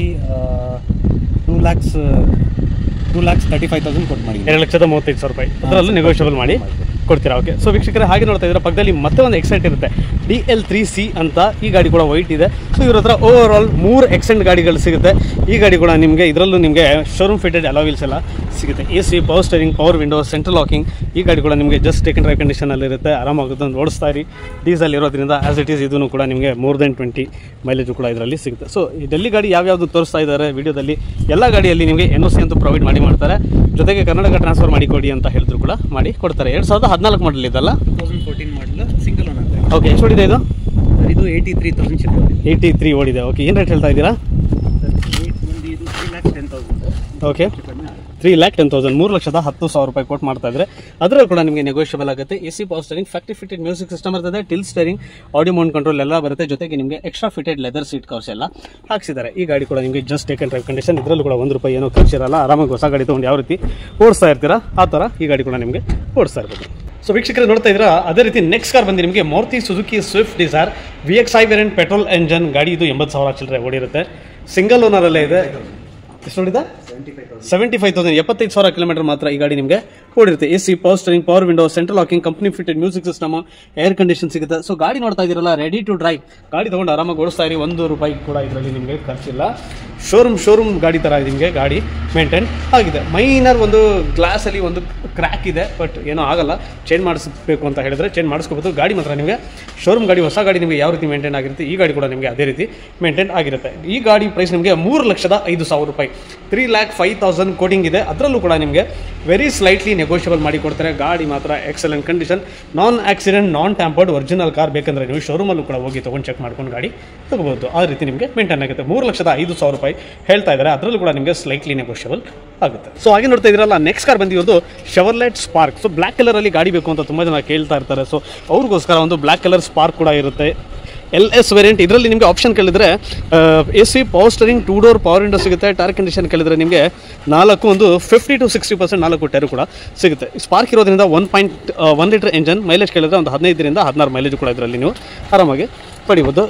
two lakhs two lakhs thirty five thousand ಕೊಟ್ಟು ಮಾಡಿ ಎರಡು ಲಕ್ಷದ ಮೂವತ್ತೈದು ಸಾವಿರ ರೂಪಾಯಿ ಅದರಲ್ಲೂ ನೆಗೋಷಿಯಬಲ್ ಮಾಡಿ ಕೊಡ್ತೀರಾ ಓಕೆ ಸೊ ವೀಕ್ಷಕರೇ ಹಾಗೆ ನೋಡ್ತಾ ಇದ್ರೆ ಪಕ್ಕದಲ್ಲಿ ಮತ್ತೆ ಒಂದು ಎಕ್ಸೆಂಟ್ ಇರುತ್ತೆ ಡಿ ಎಲ್ ತ್ರೀ ಸಿ ಅಂತ ಈ ಗಾಡಿ ಕೂಡ ವೈಟ್ ಇದೆ ಸೊ ಇವ್ರ ಹತ್ರ ಓವರ್ ಆಲ್ ಮೂರು ಎಕ್ಸೆಂಟ್ ಗಾಡಿಗಳು ಸಿಗುತ್ತೆ ಈ ಗಾಡಿ ಕೂಡ ನಿಮಗೆ ಇದರಲ್ಲೂ ನಿಮಗೆ ಶೋರೂಮ್ ಫಿಟೆಡ್ ಅಲಾವಿಲ್ಸ್ ಎಲ್ಲ ಸಿಗುತ್ತೆ A C power steering power window central locking ಈ ಗಾಡಿ ಕೂಡ ನಿಮಗೆ ಜಸ್ಟ್ ಟೇಕ್ ಡ್ರೈವ್ ಕಂಡೀಷನಲ್ಲಿ ಇರುತ್ತೆ ಆರಾಮಾಗುತ್ತೆ ಅಂತ ಓಡಿಸ್ತಾ ಇರಿ ಡೀಸೆಲ್ ಇರೋದ್ರಿಂದ ಆಸ್ ಇಟ್ ಈಸ್ ಇದನ್ನು ಕೂಡ ನಿಮಗೆ ಮೋರ್ ದೆನ್ ಟ್ವೆಂಟಿ ಮೈಲೇಜು ಕೂಡ ಇದರಲ್ಲಿ ಸಿಗುತ್ತೆ ಸೊ ಈ ಡೆಲ್ಲಿ ಗಾಡಿ ಯಾವ್ಯಾವುದು ತೋರಿಸ್ತಾ ಇದ್ದಾರೆ ವಿಡಿಯೋದಲ್ಲಿ ಎಲ್ಲ ಗಾಡಿಯಲ್ಲಿ ನಿಮಗೆ ಎನ್ ಒ ಸಿ ಅಂತೂ ಪ್ರೊವೈಡ್ ಮಾಡಿ ಮಾಡ್ತಾರೆ ಜೊತೆಗೆ ಕರ್ನಾಟಕ ಟ್ರಾನ್ಸ್ಫರ್ ಮಾಡಿ ಕೊಡಿ ಅಂತ ಹೇಳಿದ್ರು ಕೂಡ ಮಾಡಿ ಕೊಡ್ತಾರೆ ಎರಡು ಸಾವಿರದ ಹದಿನಾಲ್ಕು ಮಾಡಲ್ ಇದಲ್ಲ two thousand fourteen model single owner okay ಎಷ್ಟು ಹೊಡಿದೆ ಇದು ಸರ್ ಇದು ಏಯ್ಟಿ ತ್ರೀ ತೌಸಂಡ್ ಚಿಲ್ಲರೆ ಏಯ್ಟಿ ತ್ರೀ ಓಡಿದೆ ಓಕೆ ಏನು ರೇಟ್ ಹೇಳ್ತಾ ಇದ್ದೀರಾ ಸರ್ ರೇಟ್ ಬಂದು ಇದು three lakhs ten thousand okay ಕಡಿಮೆ ಆಗುತ್ತೆ ತ್ರೀ ಲ್ಯಾಕ್ ಟೆನ್ ತೌಸಂಡ್ ಮೂರು ಲಕ್ಷದ ಹತ್ತು ಸಾವಿರ ರೂಪಾಯಿ ಕೊಟ್ಟು ಮಾಡ್ತಾ ಇದ್ರೆ ಅದರಲ್ಲಿ ಕೂಡ ನಿಮಗೆ ನೆಗೋಷಿಯಬಲ್ ಆಗುತ್ತೆ A C power steering factory fitted music system ಇರ್ತದೆ tilt steering audio mount control ಎಲ್ಲ ಬರುತ್ತೆ ಜೊತೆಗೆ ನಿಮಗೆ extra fitted leather seat covers ಎಲ್ಲ ಹಾಕ್ಸಿದ್ದಾರೆ ಈ ಗಾಡಿ ಕೂಡ ನಿಮಗೆ just take and drive condition ಇದರಲ್ಲೂ ಕೂಡ ಒಂದು ರೂಪಾಯಿ ಏನೋ ಖರ್ಚಿರಲ್ಲ ಆರಾಮಾಗಿ ಹೊಸ ಗಾಡಿ ತೊಗೊಂಡು ಯಾವ ರೀತಿ ಓಡಿಸ್ತಾ ಇರ್ತೀರಾ ಆ ಥರ ಈ ಗಾಡಿ ಕೂಡ ನಿಮಗೆ ಓಡಿಸ್ತಾ ಇರ್ಬೋದು ಸೊ ವೀಕ್ಷಕರು ನೋಡ್ತಾ ಇದ್ರ ಅದೇ ರೀತಿ ನೆಕ್ಸ್ಟ್ ಕಾರ್ ಬಂದು ನಿಮಗೆ Maruti Suzuki Swift Dzire V X I variant petrol engine ಗಾಡಿ ಇದು ಎಂಬತ್ತು ಸಾವಿರ ಚಿಲ್ಲರೆ ಓಡಿರುತ್ತೆ ಸಿಂಗಲ್ ಓನರಲ್ಲೇ ಇದೆ ಎಷ್ಟು ನೋಡಿದ ಸೆವೆಂಟಿ ಫೈವ್ ತೌಸಂಡ್ ಎಪ್ಪತ್ತೈದು ಸಾವಿರ ಕಿಲೋಮೀಟರ್ ಮಾತ್ರ ಈ ಗಾಡಿ ನಿಮಗೆ ಓಡಿರುತ್ತೆ A C power steering power window central locking company fitted music system air condition ಸಿಗುತ್ತೆ ಸೊ ಗಾಡಿ ನೋಡ್ತಾ ಇದ್ದೀರಲ್ಲ ರೆಡಿ ಟು ಡ್ರೈವ್ ಗಾಡಿ ತಗೊಂಡು ಆರಾಮಾಗಿ ಓಡಿಸ್ತಾ ಇರಿ ಒಂದು ರೂಪಾಯಿ ಕೂಡ ಇದರಲ್ಲಿ ನಿಮಗೆ ಖರ್ಚಿಲ್ಲ ಶೋರೂಮ್ ಶೋರೂಮ್ ಗಾಡಿ ಥರ ನಿಮಗೆ ಗಾಡಿ ಮೇಂಟೈನ್ ಆಗಿದೆ ಮೈನರ್ ಒಂದು ಗ್ಲಾಸಲ್ಲಿ ಒಂದು ಕ್ರ್ಯಾಕ್ ಇದೆ ಬಟ್ ಏನೂ ಆಗಲ್ಲ ಚೇಂಜ್ ಮಾಡಿಸ್ಬೇಕು ಅಂತ ಹೇಳಿದ್ರೆ ಚೇಂಜ್ ಮಾಡಿಸ್ಕೋಬೋದು ಗಾಡಿ ಮಾತ್ರ ನಿಮಗೆ ಶೋರೂಮ್ ಗಾಡಿ ಹೊಸ ಗಾಡಿ ನಿಮಗೆ ಯಾವ ರೀತಿ ಮೇಂಟೈನ್ ಆಗಿರುತ್ತೆ ಈ ಗಾಡಿ ಕೂಡ ನಿಮಗೆ ಅದೇ ರೀತಿ ಮೇಂಟೈನ್ ಆಗಿರುತ್ತೆ ಈ ಗಾಡಿ ಪ್ರೈಸ್ ನಿಮಗೆ ಮೂರು ಲಕ್ಷದ ಐದು ಸಾವಿರ ರೂಪಾಯಿ three lakh lakh five thousand quoting ಇದೆ ಅದರಲ್ಲೂ ಕೂಡ ನಿಮಗೆ ವೆರಿ ಸ್ಲೈಟ್ಲಿ ನೆಗೋಷಿಯಬಲ್ ಮಾಡಿ ಕೊಡ್ತಾರೆ ಗಾಡಿ ಮಾತ್ರ excellent condition non accident non tampered original car ಬೇಕಂದ್ರೆ ನೀವು ಶೋರೂಮಲ್ಲೂ ಕೂಡ ಹೋಗಿ ತೊಗೊಂಡು ಚೆಕ್ ಮಾಡ್ಕೊಂಡು ಗಾಡಿ ತಗೋಬಹುದು ಆ ರೀತಿ ನಿಮಗೆ ಮೇಂಟೈನ್ ಆಗುತ್ತೆ ಮೂರು ಲಕ್ಷದ ಐದು ಸಾವಿರ ರೂಪಾಯಿ ಹೇಳ್ತಾ ಇದ್ದಾರೆ ಅದರಲ್ಲೂ ಕೂಡ ನಿಮಗೆ ಸ್ಲೈಟ್ಲಿ ನೆಗೋಷಿಯಬಲ್ ಆಗುತ್ತೆ ಸೊ ಹಾಗೆ ನೋಡ್ತಾ ಇದ್ದೀರಲ್ಲ ನೆಕ್ಸ್ಟ್ ಕಾರ್ ಬಂದಿರೋದು ಶವರ್ಲೆಟ್ ಸ್ಪಾರ್ಕ್ ಸೊ ಬ್ಲ್ಯಾಕ್ ಕಲರಲ್ಲಿ ಗಾಡಿ ಬೇಕು ಅಂತ ತುಂಬ ಜನ ಕೇಳ್ತಾ ಇರ್ತಾರೆ ಸೊ ಅವ್ರಿಗೋಸ್ಕರ ಒಂದು ಬ್ಲ್ಯಾಕ್ ಕಲರ್ ಸ್ಪಾರ್ಕ್ ಕೂಡ ಇರುತ್ತೆ ಎಲ್ ಎಸ್ ವೇರಿಯಂಟ್ ಇದರಲ್ಲಿ ನಿಮಗೆ ಆಪ್ಷನ್ ಕೇಳಿದ್ರೆ A C power steering two door power window ಸಿಗುತ್ತೆ ಟೈರ್ ಕಂಡೀಷನ್ ಕೇಳಿದ್ರೆ ನಿಮಗೆ ನಾಲ್ಕು ಒಂದು ಫಿಫ್ಟಿ ಟು ಸಿಕ್ಸ್ಟಿ ಪರ್ಸೆಂಟ್ ನಾಲ್ಕು ಟೈರು ಕೂಡ ಸಿಗುತ್ತೆ ಸ್ಪಾರ್ಕ್ ಇರೋದ್ರಿಂದ one point one litre engine mileage ಕೇಳಿದ್ರೆ ಒಂದು ಹದಿನೈದರಿಂದ ಹದಿನಾರು ಮೈಲೇಜ್ ಕೂಡ ಇದರಲ್ಲಿ ನೀವು ಆರಾಮಾಗಿ ಪಡಿಬೋದು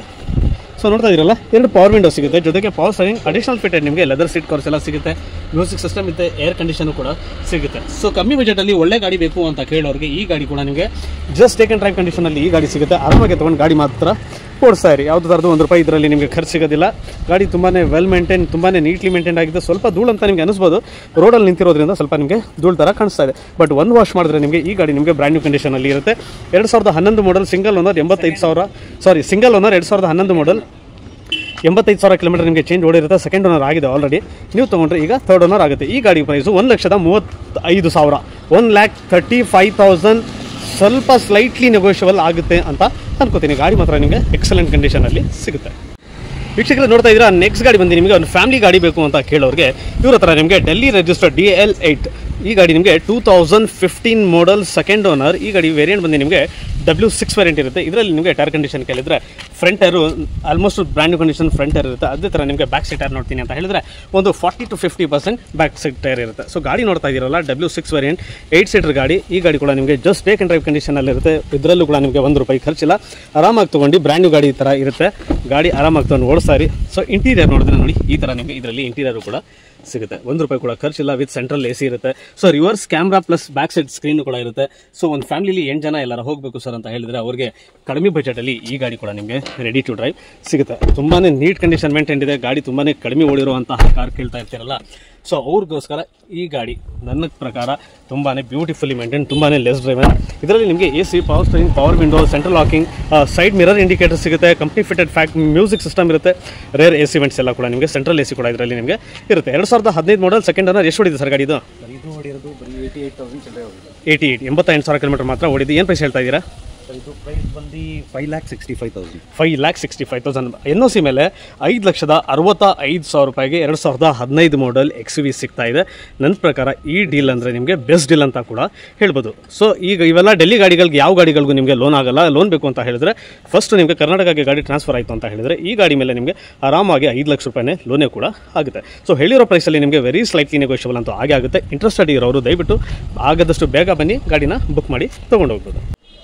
ಸೊ ನೋಡ್ತಾ ಇದ್ದೀರಲ್ಲ ಎರಡು ಪವರ್ ವಿಂಡೋ ಸಿಗುತ್ತೆ ಜೊತೆಗೆ ಪವರ್ ಸ್ಟರಿಂಗ್ ಅಡಿಷನಲ್ ಫಿಟೆಡ್ ನಿಮಗೆ ಲೆದರ್ ಸೀಟ್ ಕವರ್ಸ್ ಎಲ್ಲ ಸಿಗುತ್ತೆ ಮ್ಯೂಸಿಕ್ ಸಿಸ್ಟಮ್ ಇದೆ ಏರ್ ಕಂಡೀಷನ್ ಕೂಡ ಸಿಗುತ್ತೆ ಸೊ ಕಮ್ಮಿ ಬಜೆಟಲ್ಲಿ ಒಳ್ಳೆ ಗಾಡಿ ಬೇಕು ಅಂತ ಕೇಳೋರಿಗೆ ಈ ಗಾಡಿ ಕೂಡ ನಿಮಗೆ ಜಸ್ಟ್ ಟೇಕ್ ಆ್ಯಂಡ್ ಡ್ರೈವ್ ಕಂಡೀಷನಲ್ಲಿ ಈ ಗಾಡಿ ಸಿಗುತ್ತೆ ಆರಾಮಾಗಿ ತೊಗೊಂಡು ಗಾಡಿ ಮಾತ್ರ ಓಡಿಸ್ತಾ ಇರಿ ಯಾವುದೇ ಥರದ್ದು ಒಂದು ರೂಪಾಯಿ ಇದರಲ್ಲಿ ನಿಮಗೆ ಖರ್ಚು ಸಿಗೋದಿಲ್ಲ ಗಾಡಿ ತುಂಬಾ ವೆಲ್ ಮೇಂಟೈನ್ ತುಂಬಾ ನೀಟ್ಲಿ ಮೇಂಟೈನ್ ಆಗಿದೆ ಸ್ವಲ್ಪ ಧೂಳು ಅಂತ ನಿಮಗೆ ಅನಿಸ್ಬೋದು ರೋಡಲ್ಲಿ ನಿಂತಿರೋದ್ರಿಂದ ಸ್ವಲ್ಪ ನಿಮಗೆ ಧೂಳು ಥರ ಕಾಣಿಸ್ತಾ ಇದೆ ಬಟ್ ಒಂದು ವಾಶ್ ಮಾಡಿದ್ರೆ ನಿಮಗೆ ಈ ಗಾಡಿ ನಿಮಗೆ ಬ್ರ್ಯಾಂಡ್ ನ್ಯೂ ಕಂಡೀಷನಲ್ಲಿ ಇರುತ್ತೆ ಎರಡು ಸಾವಿರದ ಹನ್ನೊಂದು ಮಾಡಲ್ ಸಿಂಗಲ್ ಓನರ್ ಎಂಬತ್ತೈದು ಸಾವಿರ ಸಾರಿ ಸಿಂಗಲ್ ಓನರ್ ಎರಡು ಸಾವಿರದ ಹನ್ನೊಂದು ಮಾಡಲ್ ಎಂಬತ್ತೈದು ಸಾವಿರ ಕಿಲೋಮೀಟರ್ ನಿಮಗೆ ಚೇಂಜ್ ಓಡಿರುತ್ತೆ ಸೆಕೆಂಡ್ ಓನರ್ ಆಗಿದೆ ಆಲ್ರೆಡಿ ನೀವು ತೊಗೊಂಡ್ರೆ ಈಗ ಥರ್ಡ್ ಓನರ್ ಆಗುತ್ತೆ ಈ ಗಾಡಿ ಪ್ರೈಸು ಒಂದು ಲಕ್ಷದ ಮೂವತ್ತೈದು ಸಾವಿರ one lakh thirty five thousand ಸ್ವಲ್ಪ ಸ್ಲೈಟ್ಲಿ ನೆಗೋಷಿಯಬಲ್ ಆಗುತ್ತೆ ಅಂತ ಅನ್ಕೋತೀನಿ ಗಾಡಿ ಮಾತ್ರ ನಿಮಗೆ ಎಕ್ಸಲೆಂಟ್ ಕಂಡೀಷನಲ್ಲಿ ಸಿಗುತ್ತೆ ವೀಕ್ಷಕರು ನೋಡ್ತಾ ಇದ್ದೀರಾ ನೆಕ್ಸ್ಟ್ ಗಾಡಿ ಬಂದು ನಿಮಗೆ ಒಂದು ಫ್ಯಾಮಿಲಿ ಗಾಡಿ ಬೇಕು ಅಂತ ಕೇಳೋರಿಗೆ ಇವ್ರ ಹತ್ರ ನಿಮಗೆ Delhi register D L eight ಈ ಗಾಡಿ ನಿಮಗೆ two thousand fifteen model second owner ಈ ಗಾಡಿ ವೇರಿಯಂಟ್ ಬಂದು ನಿಮಗೆ ಡಬ್ಲ್ಯೂ ಸಿಕ್ಸ್ ವೇರಿಯಂಟ್ ಇರುತ್ತೆ ಇದರಲ್ಲಿ ನಿಮಗೆ ಟೈರ್ ಕಂಡೀಷನ್ ಕೇಳಿದ್ರೆ front tyre almost brand condition front tyre ಇರುತ್ತೆ ಅದೇ ಥರ ನಿಮಗೆ ಬ್ಯಾಕ್ ಸೀಟ್ ಟೈರ್ ನೋಡ್ತೀನಿ ಅಂತ ಹೇಳಿದ್ರೆ ಒಂದು forty to fifty percent back seat tyre ಇರುತ್ತೆ ಸೊ ಗಾಡಿ ನೋಡ್ತಾ ಇದ್ದೀರಲ್ಲ W six variant eight seater ಗಾಡಿ ಈ ಗಾಡಿ ಕೂಡ ನಿಮಗೆ ಜಸ್ಟ್ ಟೇಕ್ ಆ್ಯಂಡ್ ಡ್ರೈವ್ ಕಂಡೀಷನಲ್ಲಿ ಇರುತ್ತೆ ಇದರಲ್ಲೂ ಕೂಡ ನಿಮಗೆ ಒಂದು ರೂಪಾಯಿ ಖರ್ಚಿಲ್ಲ ಆರಾಮಾಗಿ ತೊಗೊಂಡು ಬ್ರ್ಯಾಂಡ್ ನ್ಯೂ ಗಾಡಿ ಈ ಥರ ಇರುತ್ತೆ ಗಾಡಿ ಆರಾಮಾಗಿ ತೊಗೊಂಡು ಓಡಿಸ್ತಾ ಇರಿ ಸೊ ಇಂಟೀರಿಯರ್ ನೋಡಿದ್ರೆ ನೋಡಿ ಈ ಥರ ನಿಮಗೆ ಇದರಲ್ಲಿ ಇಂಟೀರಿಯರ್ ಕೂಡ ಸಿಗುತ್ತೆ ಒಂದು ರೂಪಾಯಿ ಕೂಡ ಖರ್ಚಿಲ್ಲ ವಿತ್ ಸೆಂಟ್ರಲ್ ಎ ಸಿ ಇರುತ್ತೆ so reverse camera plus back side screen ಕೂಡ ಇರುತ್ತೆ ಸೊ ಒಂದು ಫ್ಯಾಮಿಲಿ ಎಂಟು ಜನ ಎಲ್ಲರೂ ಹೋಗಬೇಕು ಸರ್ ಅಂತ ಹೇಳಿದ್ರೆ ಅವ್ರಿಗೆ ಕಡಿಮೆ ಬಜೆಟಲ್ಲಿ ಈ ಗಾಡಿ ಕೂಡ ನಿಮಗೆ ರೆಡಿ ಟು ಡ್ರೈವ್ ಸಿಗುತ್ತೆ ತುಂಬಾ ನೀಟ್ ಕಂಡೀಷನ್ ಮೇಂಟೈನ್ ಇದೆ ಗಾಡಿ ತುಂಬಾ ಕಡಿಮೆ ಓಡಿರುವಂತಹ ಕಾರ್ ಕೇಳ್ತಾ ಇರ್ತೀರಲ್ಲ ಸೊ ಅವ್ರಿಗೋಸ್ಕರ ಈ ಗಾಡಿ ನನ್ನ ಪ್ರಕಾರ ತುಂಬಾ ಬ್ಯೂಟಿಫುಲ್ಲಿ ಮೇಂಟೈನ್ ತುಂಬಾ ಲೆಸ್ ಡ್ರೈವರ್ ಇದರಲ್ಲಿ ನಿಮಗೆ A C power steering power window central locking side mirror indicator ಸಿಗುತ್ತೆ ಕಂಪ್ನಿ ಫಿಟೆಡ್ ಫ್ಯಾಕ್ ಮ್ಯೂಸಿಕ್ ಸಿಸ್ಟಮ್ ಇರುತ್ತೆ ರೇರ್ ಎ ಸಿ ವೆಂಟ್ಸ್ ಎಲ್ಲ ಕೂಡ ನಿಮಗೆ ಸೆಂಟ್ರಲ್ ಎ ಸಿ ಕೂಡ ಇದರಲ್ಲಿ ನಿಮಗೆ ಇರುತ್ತೆ ಎರಡು ಸಾವಿರದ ಹದಿನೈದು ಮಾಡಲ್ ಸೆಕೆಂಡ್ ಓನರ್ ಎಷ್ಟು ಹೊಡಿದೆ ಸರ್ ಗಾಡಿ ಇದು ಇದು ಹೊಡಿರೋದು ಬರೀ ಏಯ್ಟಿ ಏಯ್ಟ್ ತೌಸಂಡ್ ಚಿಲ್ಲರೆ ಹೋಗಿದೆ ಏಯ್ಟಿ ಏಯ್ಟ್ ಎಂಬತ್ತೆಂಟು ಸಾವಿರ ಕಿಲೋಮೀಟರ್ ಮಾತ್ರ ಓಡಿದ್ದು ಏನು ಪ್ರೈಸ್ ಹೇಳ್ತಾ ಇದ್ದೀರಾ ಸರ್ ಇದು ಪ್ರೈಸ್ ಬಂದು five lakh sixty five thousand five lakh sixty five thousand N O C ಮೇಲೆ ಐದು ಲಕ್ಷದ ಅರವತ್ತ ಐದು ಸಾವಿರ ರೂಪಾಯಿಗೆ ಎರಡು ಸಾವಿರದ ಹದಿನೈದು ಮಾಡೆಲ್ ಎಕ್ಸ್ ವಿ ಸಿಗ್ತಾ ಇದೆ ನನ್ನ ಪ್ರಕಾರ ಈ ಡೀಲ್ ಅಂದರೆ ನಿಮಗೆ ಬೆಸ್ಟ್ ಡೀಲ್ ಅಂತ ಕೂಡ ಹೇಳ್ಬೋದು ಸೊ ಈಗ ಇವೆಲ್ಲ ಡೆಲ್ಲಿ ಗಾಡಿಗಳಿಗೆ ಯಾವ ಗಾಡಿಗಳಿಗೂ ನಿಮಗೆ ಲೋನ್ ಆಗಲ್ಲ ಲೋನ್ ಬೇಕು ಅಂತ ಹೇಳಿದ್ರೆ ಫಸ್ಟ್ ನಿಮಗೆ ಕರ್ನಾಟಕಕ್ಕೆ ಗಾಡಿ ಟ್ರಾನ್ಸ್ಫರ್ ಆಯಿತು ಅಂತ ಹೇಳಿದ್ರೆ ಈ ಗಾಡಿ ಮೇಲೆ ನಿಮಗೆ ಆರಾಮಾಗಿ ಐದು ಲಕ್ಷ ರೂಪಾಯಿನೇ ಲೋನೇ ಕೂಡ ಆಗುತ್ತೆ ಸೊ ಹೇಳಿರೋ ಪ್ರೈಸಲ್ಲಿ ನಿಮಗೆ ವೆರಿ ಸ್ಲೈಟ್ಲಿ ನೆಗೋಷಿಯಬಲ್ ಅಂತೂ ಹಾಗೆ ಆಗುತ್ತೆ ಇಂಟ್ರೆಸ್ಟೆಡ್ ಇರೋರು ದಯವಿಟ್ಟು ಆಗದಷ್ಟು ಬೇಗ ಬನ್ನಿ ಗಾಡಿನ ಬುಕ್ ಮಾಡಿ ತೊಗೊಂಡು ಹೋಗ್ಬೋದು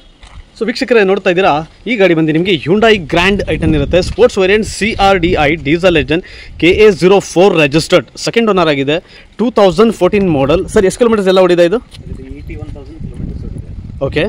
ಸೊ ವೀಕ್ಷಕರೇ ನೋಡ್ತಾ ಇದ್ದೀರಾ ಈ ಗಾಡಿ ಬಂದು ನಿಮಗೆ ಹ್ಯುಂಡಾಯಿ ಗ್ರ್ಯಾಂಡ್ ಐಟನ್ ಇರುತ್ತೆ sports variant C R D I diesel engine K A zero four registered second owner ಆಗಿದೆ two thousand fourteen model sir ಎಷ್ಟು ಕಿಲೋಮೀಟರ್ಸ್ ಎಲ್ಲ ಹೊಡಿದೆ ಇದು ಇದು ಏಯ್ಟಿ ಒನ್ ತೌಸಂಡ್ ಕಿಲೋಮೀಟರ್ಸ್ ಹೋಗಿದೆ ಓಕೆ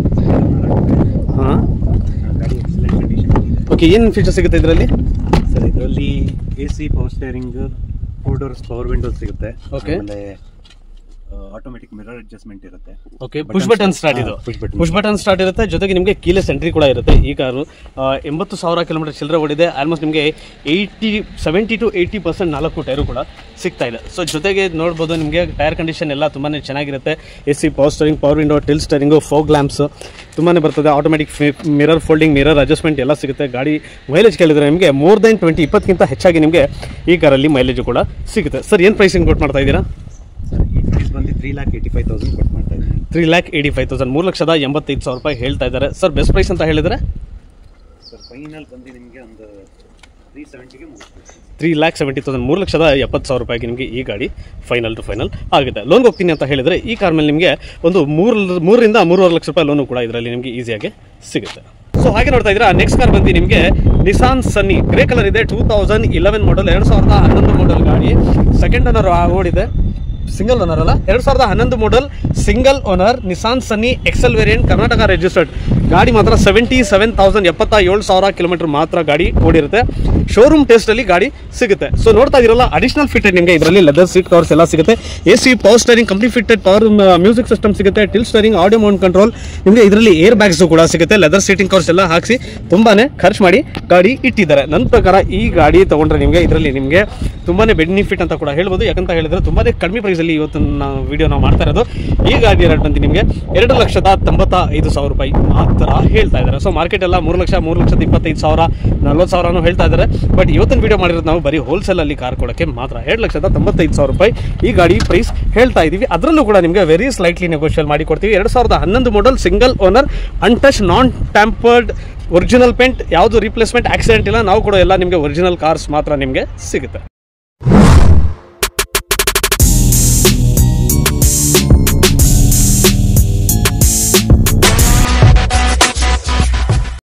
ಹಾಂ ಗಾಡಿ ಎಕ್ಸಲೆಂಟ್ ಕಂಡೀಷನ್ ಇದೆ ಓಕೆ ಏನು ಫೀಚರ್ ಸಿಗುತ್ತೆ ಇದರಲ್ಲಿ ಸರ್ ಇದರಲ್ಲಿ A C power steering four doors power windows ಸಿಗುತ್ತೆ Okay. ಆಮೇಲೆ ಆಟೋಮೆಟಿಕ್ ಮಿರರ್ ಅಡ್ಜಸ್ಟ್ಮೆಂಟ್ ಇರುತ್ತೆ ಓಕೆ ಪುಷ್ ಬಟನ್ ಸ್ಟಾರ್ಟ್ ಇದು push button. Push button start ಇರುತ್ತೆ ಜೊತೆಗೆ ನಿಮಗೆ ಕೀಲೆಸ್ ಎಂಟ್ರಿ ಕೂಡ ಇರುತ್ತೆ ಈ ಕಾರು ಆ, ಎಂಬತ್ತು ಸಾವಿರ ಕಿಲೋಮೀಟರ್ ಚಿಲ್ಲರೆ ಓಡಿದೆ ಆಲ್ಮೋಸ್ಟ್ ನಿಮಗೆ eighty seventy to eighty percent ನಾಲ್ಕು ಟೈರು ಕೂಡ ಸಿಗ್ತಾ ಇದೆ ಸೊ ಜೊತೆಗೆ ನೋಡ್ಬೋದು ನಿಮಗೆ ಟೈರ್ ಕಂಡೀಷನ್ ಎಲ್ಲ ತುಂಬಾ ಚೆನ್ನಾಗಿರುತ್ತೆ A C power steering power window tilt steering fog lamps ತುಂಬಾ ಬರ್ತದೆ automatic mirror folding mirror adjustment ಎಲ್ಲ ಸಿಗುತ್ತೆ ಗಾಡಿ ಮೈಲೇಜ್ ಕೇಳಿದ್ರೆ ನಿಮಗೆ ಮೋರ್ ದೆನ್ ಟ್ವೆಂಟಿ ಇಪ್ಪತ್ತಕ್ಕಿಂತ ಹೆಚ್ಚಾಗಿ ನಿಮಗೆ ಈ ಕಾರಲ್ಲಿ ಮೈಲೇಜ್ ಕೂಡ ಸಿಗುತ್ತೆ ಸರ್ ಏನು ಪ್ರೈಸಿಂಗ್ ಕೊಟ್ಟು ಮಾಡ್ತಾ ಇದ್ದೀರಾ ಸರ್ ಈ ಪ್ರೈಸ್ ಬಂದು three lakh eighty five thousand ಕೊಟ್ಟು ಮಾಡ್ತಾ ಇದ್ದೀನಿ three lakh eighty five thousand ಮೂರು ಲಕ್ಷದ ಎಂಬತ್ತೈದು ಸಾವಿರ ರೂಪಾಯಿ ಹೇಳ್ತಾ ಇದ್ದಾರೆ ಸರ್ ಬೆಸ್ಟ್ ಪ್ರೈಸ್ ಅಂತ ಹೇಳಿದ್ರೆ ಸರ್ ಫೈನಲ್ ಬಂದು ನಿಮಗೆ ಒಂದು ತ್ರೀ ಸೆವೆಂಟಿಗೆ ಮುಗಿಸ್ತೀವಿ ತ್ರೀ ಲ್ಯಾಕ್ ಸೆವೆಂಟಿ ತೌಸಂಡ್ ಮೂರು ಲಕ್ಷದ ಎಪ್ಪತ್ತು ಸಾವಿರ ರೂಪಾಯಿಗೆ ನಿಮಗೆ ಈ ಗಾಡಿ ಫೈನಲ್ ಟು ಫೈನಲ್ ಆಗುತ್ತೆ ಲೋನ್ಗೆ ಹೋಗ್ತೀನಿ ಅಂತ ಹೇಳಿದರೆ ಈ ಕಾರ್ ಮೇಲೆ ನಿಮಗೆ ಒಂದು ಮೂರು ಮೂರರಿಂದ ಮೂರುವರೆ ಲಕ್ಷ ರೂಪಾಯಿ ಲೋನು ಕೂಡ ಇದರಲ್ಲಿ ನಿಮಗೆ ಈಸಿಯಾಗಿ ಸಿಗುತ್ತೆ ಸೊ ಹಾಗೆ ನೋಡ್ತಾ ಇದ್ದೀರಾ ನೆಕ್ಸ್ಟ್ ಕಾರ್ ಬಂದು ನಿಮಗೆ ನಿಸಾನ್ ಸನ್ನಿ ಗ್ರೇ ಕಲರ್ ಇದೆ ಟೂ ತೌಸಂಡ್ ಇಲೆವೆನ್ ಮಾಡಲ್ ಎರಡು ಸಾವಿರದ ಹನ್ನೊಂದು ಮಾಡಲ್ ಗಾಡಿ ಸೆಕೆಂಡ್ ಓನರ್ ಓಡಿದೆ ಸಿಂಗಲ್ ಓನರ್ ಅಲ್ಲ ಎರಡು ಸಾವಿರದ ಹನ್ನೊಂದು model single owner Nissan Sunny XL variant Karnataka registered ಗಾಡಿ ಮಾತ್ರ ಸೆವೆಂಟಿ ಸೆವೆನ್ ತೌಸಂಡ್ ಎಪ್ಪತ್ತ ಏಳು ಸಾವಿರ ಕಿಲೋಮೀಟರ್ ಮಾತ್ರ ಗಾಡಿ ಓಡಿರುತ್ತೆ ಶೋರೂಮ್ ಟೆಸ್ಟಲ್ಲಿ ಗಾಡಿ ಸಿಗುತ್ತೆ ಸೊ ನೋಡ್ತಾ ಇದಿರಲ್ಲ ಅಡಿಷನಲ್ ಫಿಟೆಡ್ ನಿಮಗೆ ಇದರಲ್ಲಿ ಲೆದರ್ ಸೀಟ್ ಕವರ್ಸ್ ಎಲ್ಲ ಸಿಗುತ್ತೆ A C power steering complete fitted power music system ಸಿಗುತ್ತೆ tilt steering audio mount control ನಿಮಗೆ ಇದರಲ್ಲಿ ಏರ್ ಬ್ಯಾಗ್ಸ್ ಕೂಡ ಸಿಗುತ್ತೆ ಲೆದರ್ ಸೀಟಿಂಗ್ ಕವರ್ಸ್ ಎಲ್ಲ ಹಾಕಿಸಿ ತುಂಬಾನೇ ಖರ್ಚು ಮಾಡಿ ಗಾಡಿ ಇಟ್ಟಿದ್ದಾರೆ ನನ್ನ ಪ್ರಕಾರ ಈ ಗಾಡಿ ತಗೊಂಡ್ರೆ ನಿಮಗೆ ಇದರಲ್ಲಿ ನಿಮಗೆ ತುಂಬಾನೇ ಬೆನಿಫಿಟ್ ಅಂತ ಕೂಡ ಹೇಳ್ಬೋದು ಯಾಕಂತ ಹೇಳಿದ್ರೆ ತುಂಬಾನೇ ಕಡಿಮೆ ಪ್ರೈಸಲ್ಲಿ ಇವತ್ತು ನಾವು ವಿಡಿಯೋ ನಾವು ಮಾಡ್ತಾ ಇರೋದು ಈ ಗಾಡಿ ರೇಟ್ ಬಂದು ನಿಮಗೆ ಎರಡು ಲಕ್ಷದ ತೊಂಬತ್ತ ಐದು ಸಾವಿರ ರೂಪಾಯಿ ಮಾತ್ರ ಹೇಳ್ತಾ ಇದ್ದಾರೆ ಸೊ ಮಾರ್ಕೆಟ್ ಎಲ್ಲ ಮೂರು ಲಕ್ಷ ಮೂರು ಲಕ್ಷದ ಇಪ್ಪತ್ತೈದು ಸಾವಿರ ನಲ್ವತ್ತು ಸಾವಿರನೂ ಹೇಳ್ತಾ ಇದ್ದಾರೆ ಬಟ್ ಇವತ್ತಿನ ವಿಡಿಯೋ ಮಾಡಿರೋದು ನಾವು ಬರೀ ಹೋಲ್ಸೇಲಲ್ಲಿ ಕಾರ್ ಕೊಡೋಕ್ಕೆ ಮಾತ್ರ ಎರಡು ಲಕ್ಷದ ತೊಂಬತ್ತೈದು ಸಾವಿರ ರೂಪಾಯಿ ಈ ಗಾಡಿ ಪ್ರೈಸ್ ಹೇಳ್ತಾ ಇದ್ದೀವಿ ಅದರಲ್ಲೂ ಕೂಡ ನಿಮಗೆ ವೆರಿ ಸ್ಲೈಟ್ಲಿ ನೆಗೋಷಿಯಲ್ ಮಾಡಿ ಕೊಡ್ತೀವಿ ಎರಡು ಸಾವಿರದ ಹನ್ನೊಂದು model single owner untouch non tampered original paint ಯಾವುದು ರಿಪ್ಲೇಸ್ಮೆಂಟ್ ಆಕ್ಸಿಡೆಂಟ್ ಇಲ್ಲ ನಾವು ಕೂಡ ಎಲ್ಲ ನಿಮಗೆ ಒರಿಜಿನಲ್ ಕಾರ್ಸ್ ಮಾತ್ರ ನಿಮಗೆ ಸಿಗುತ್ತೆ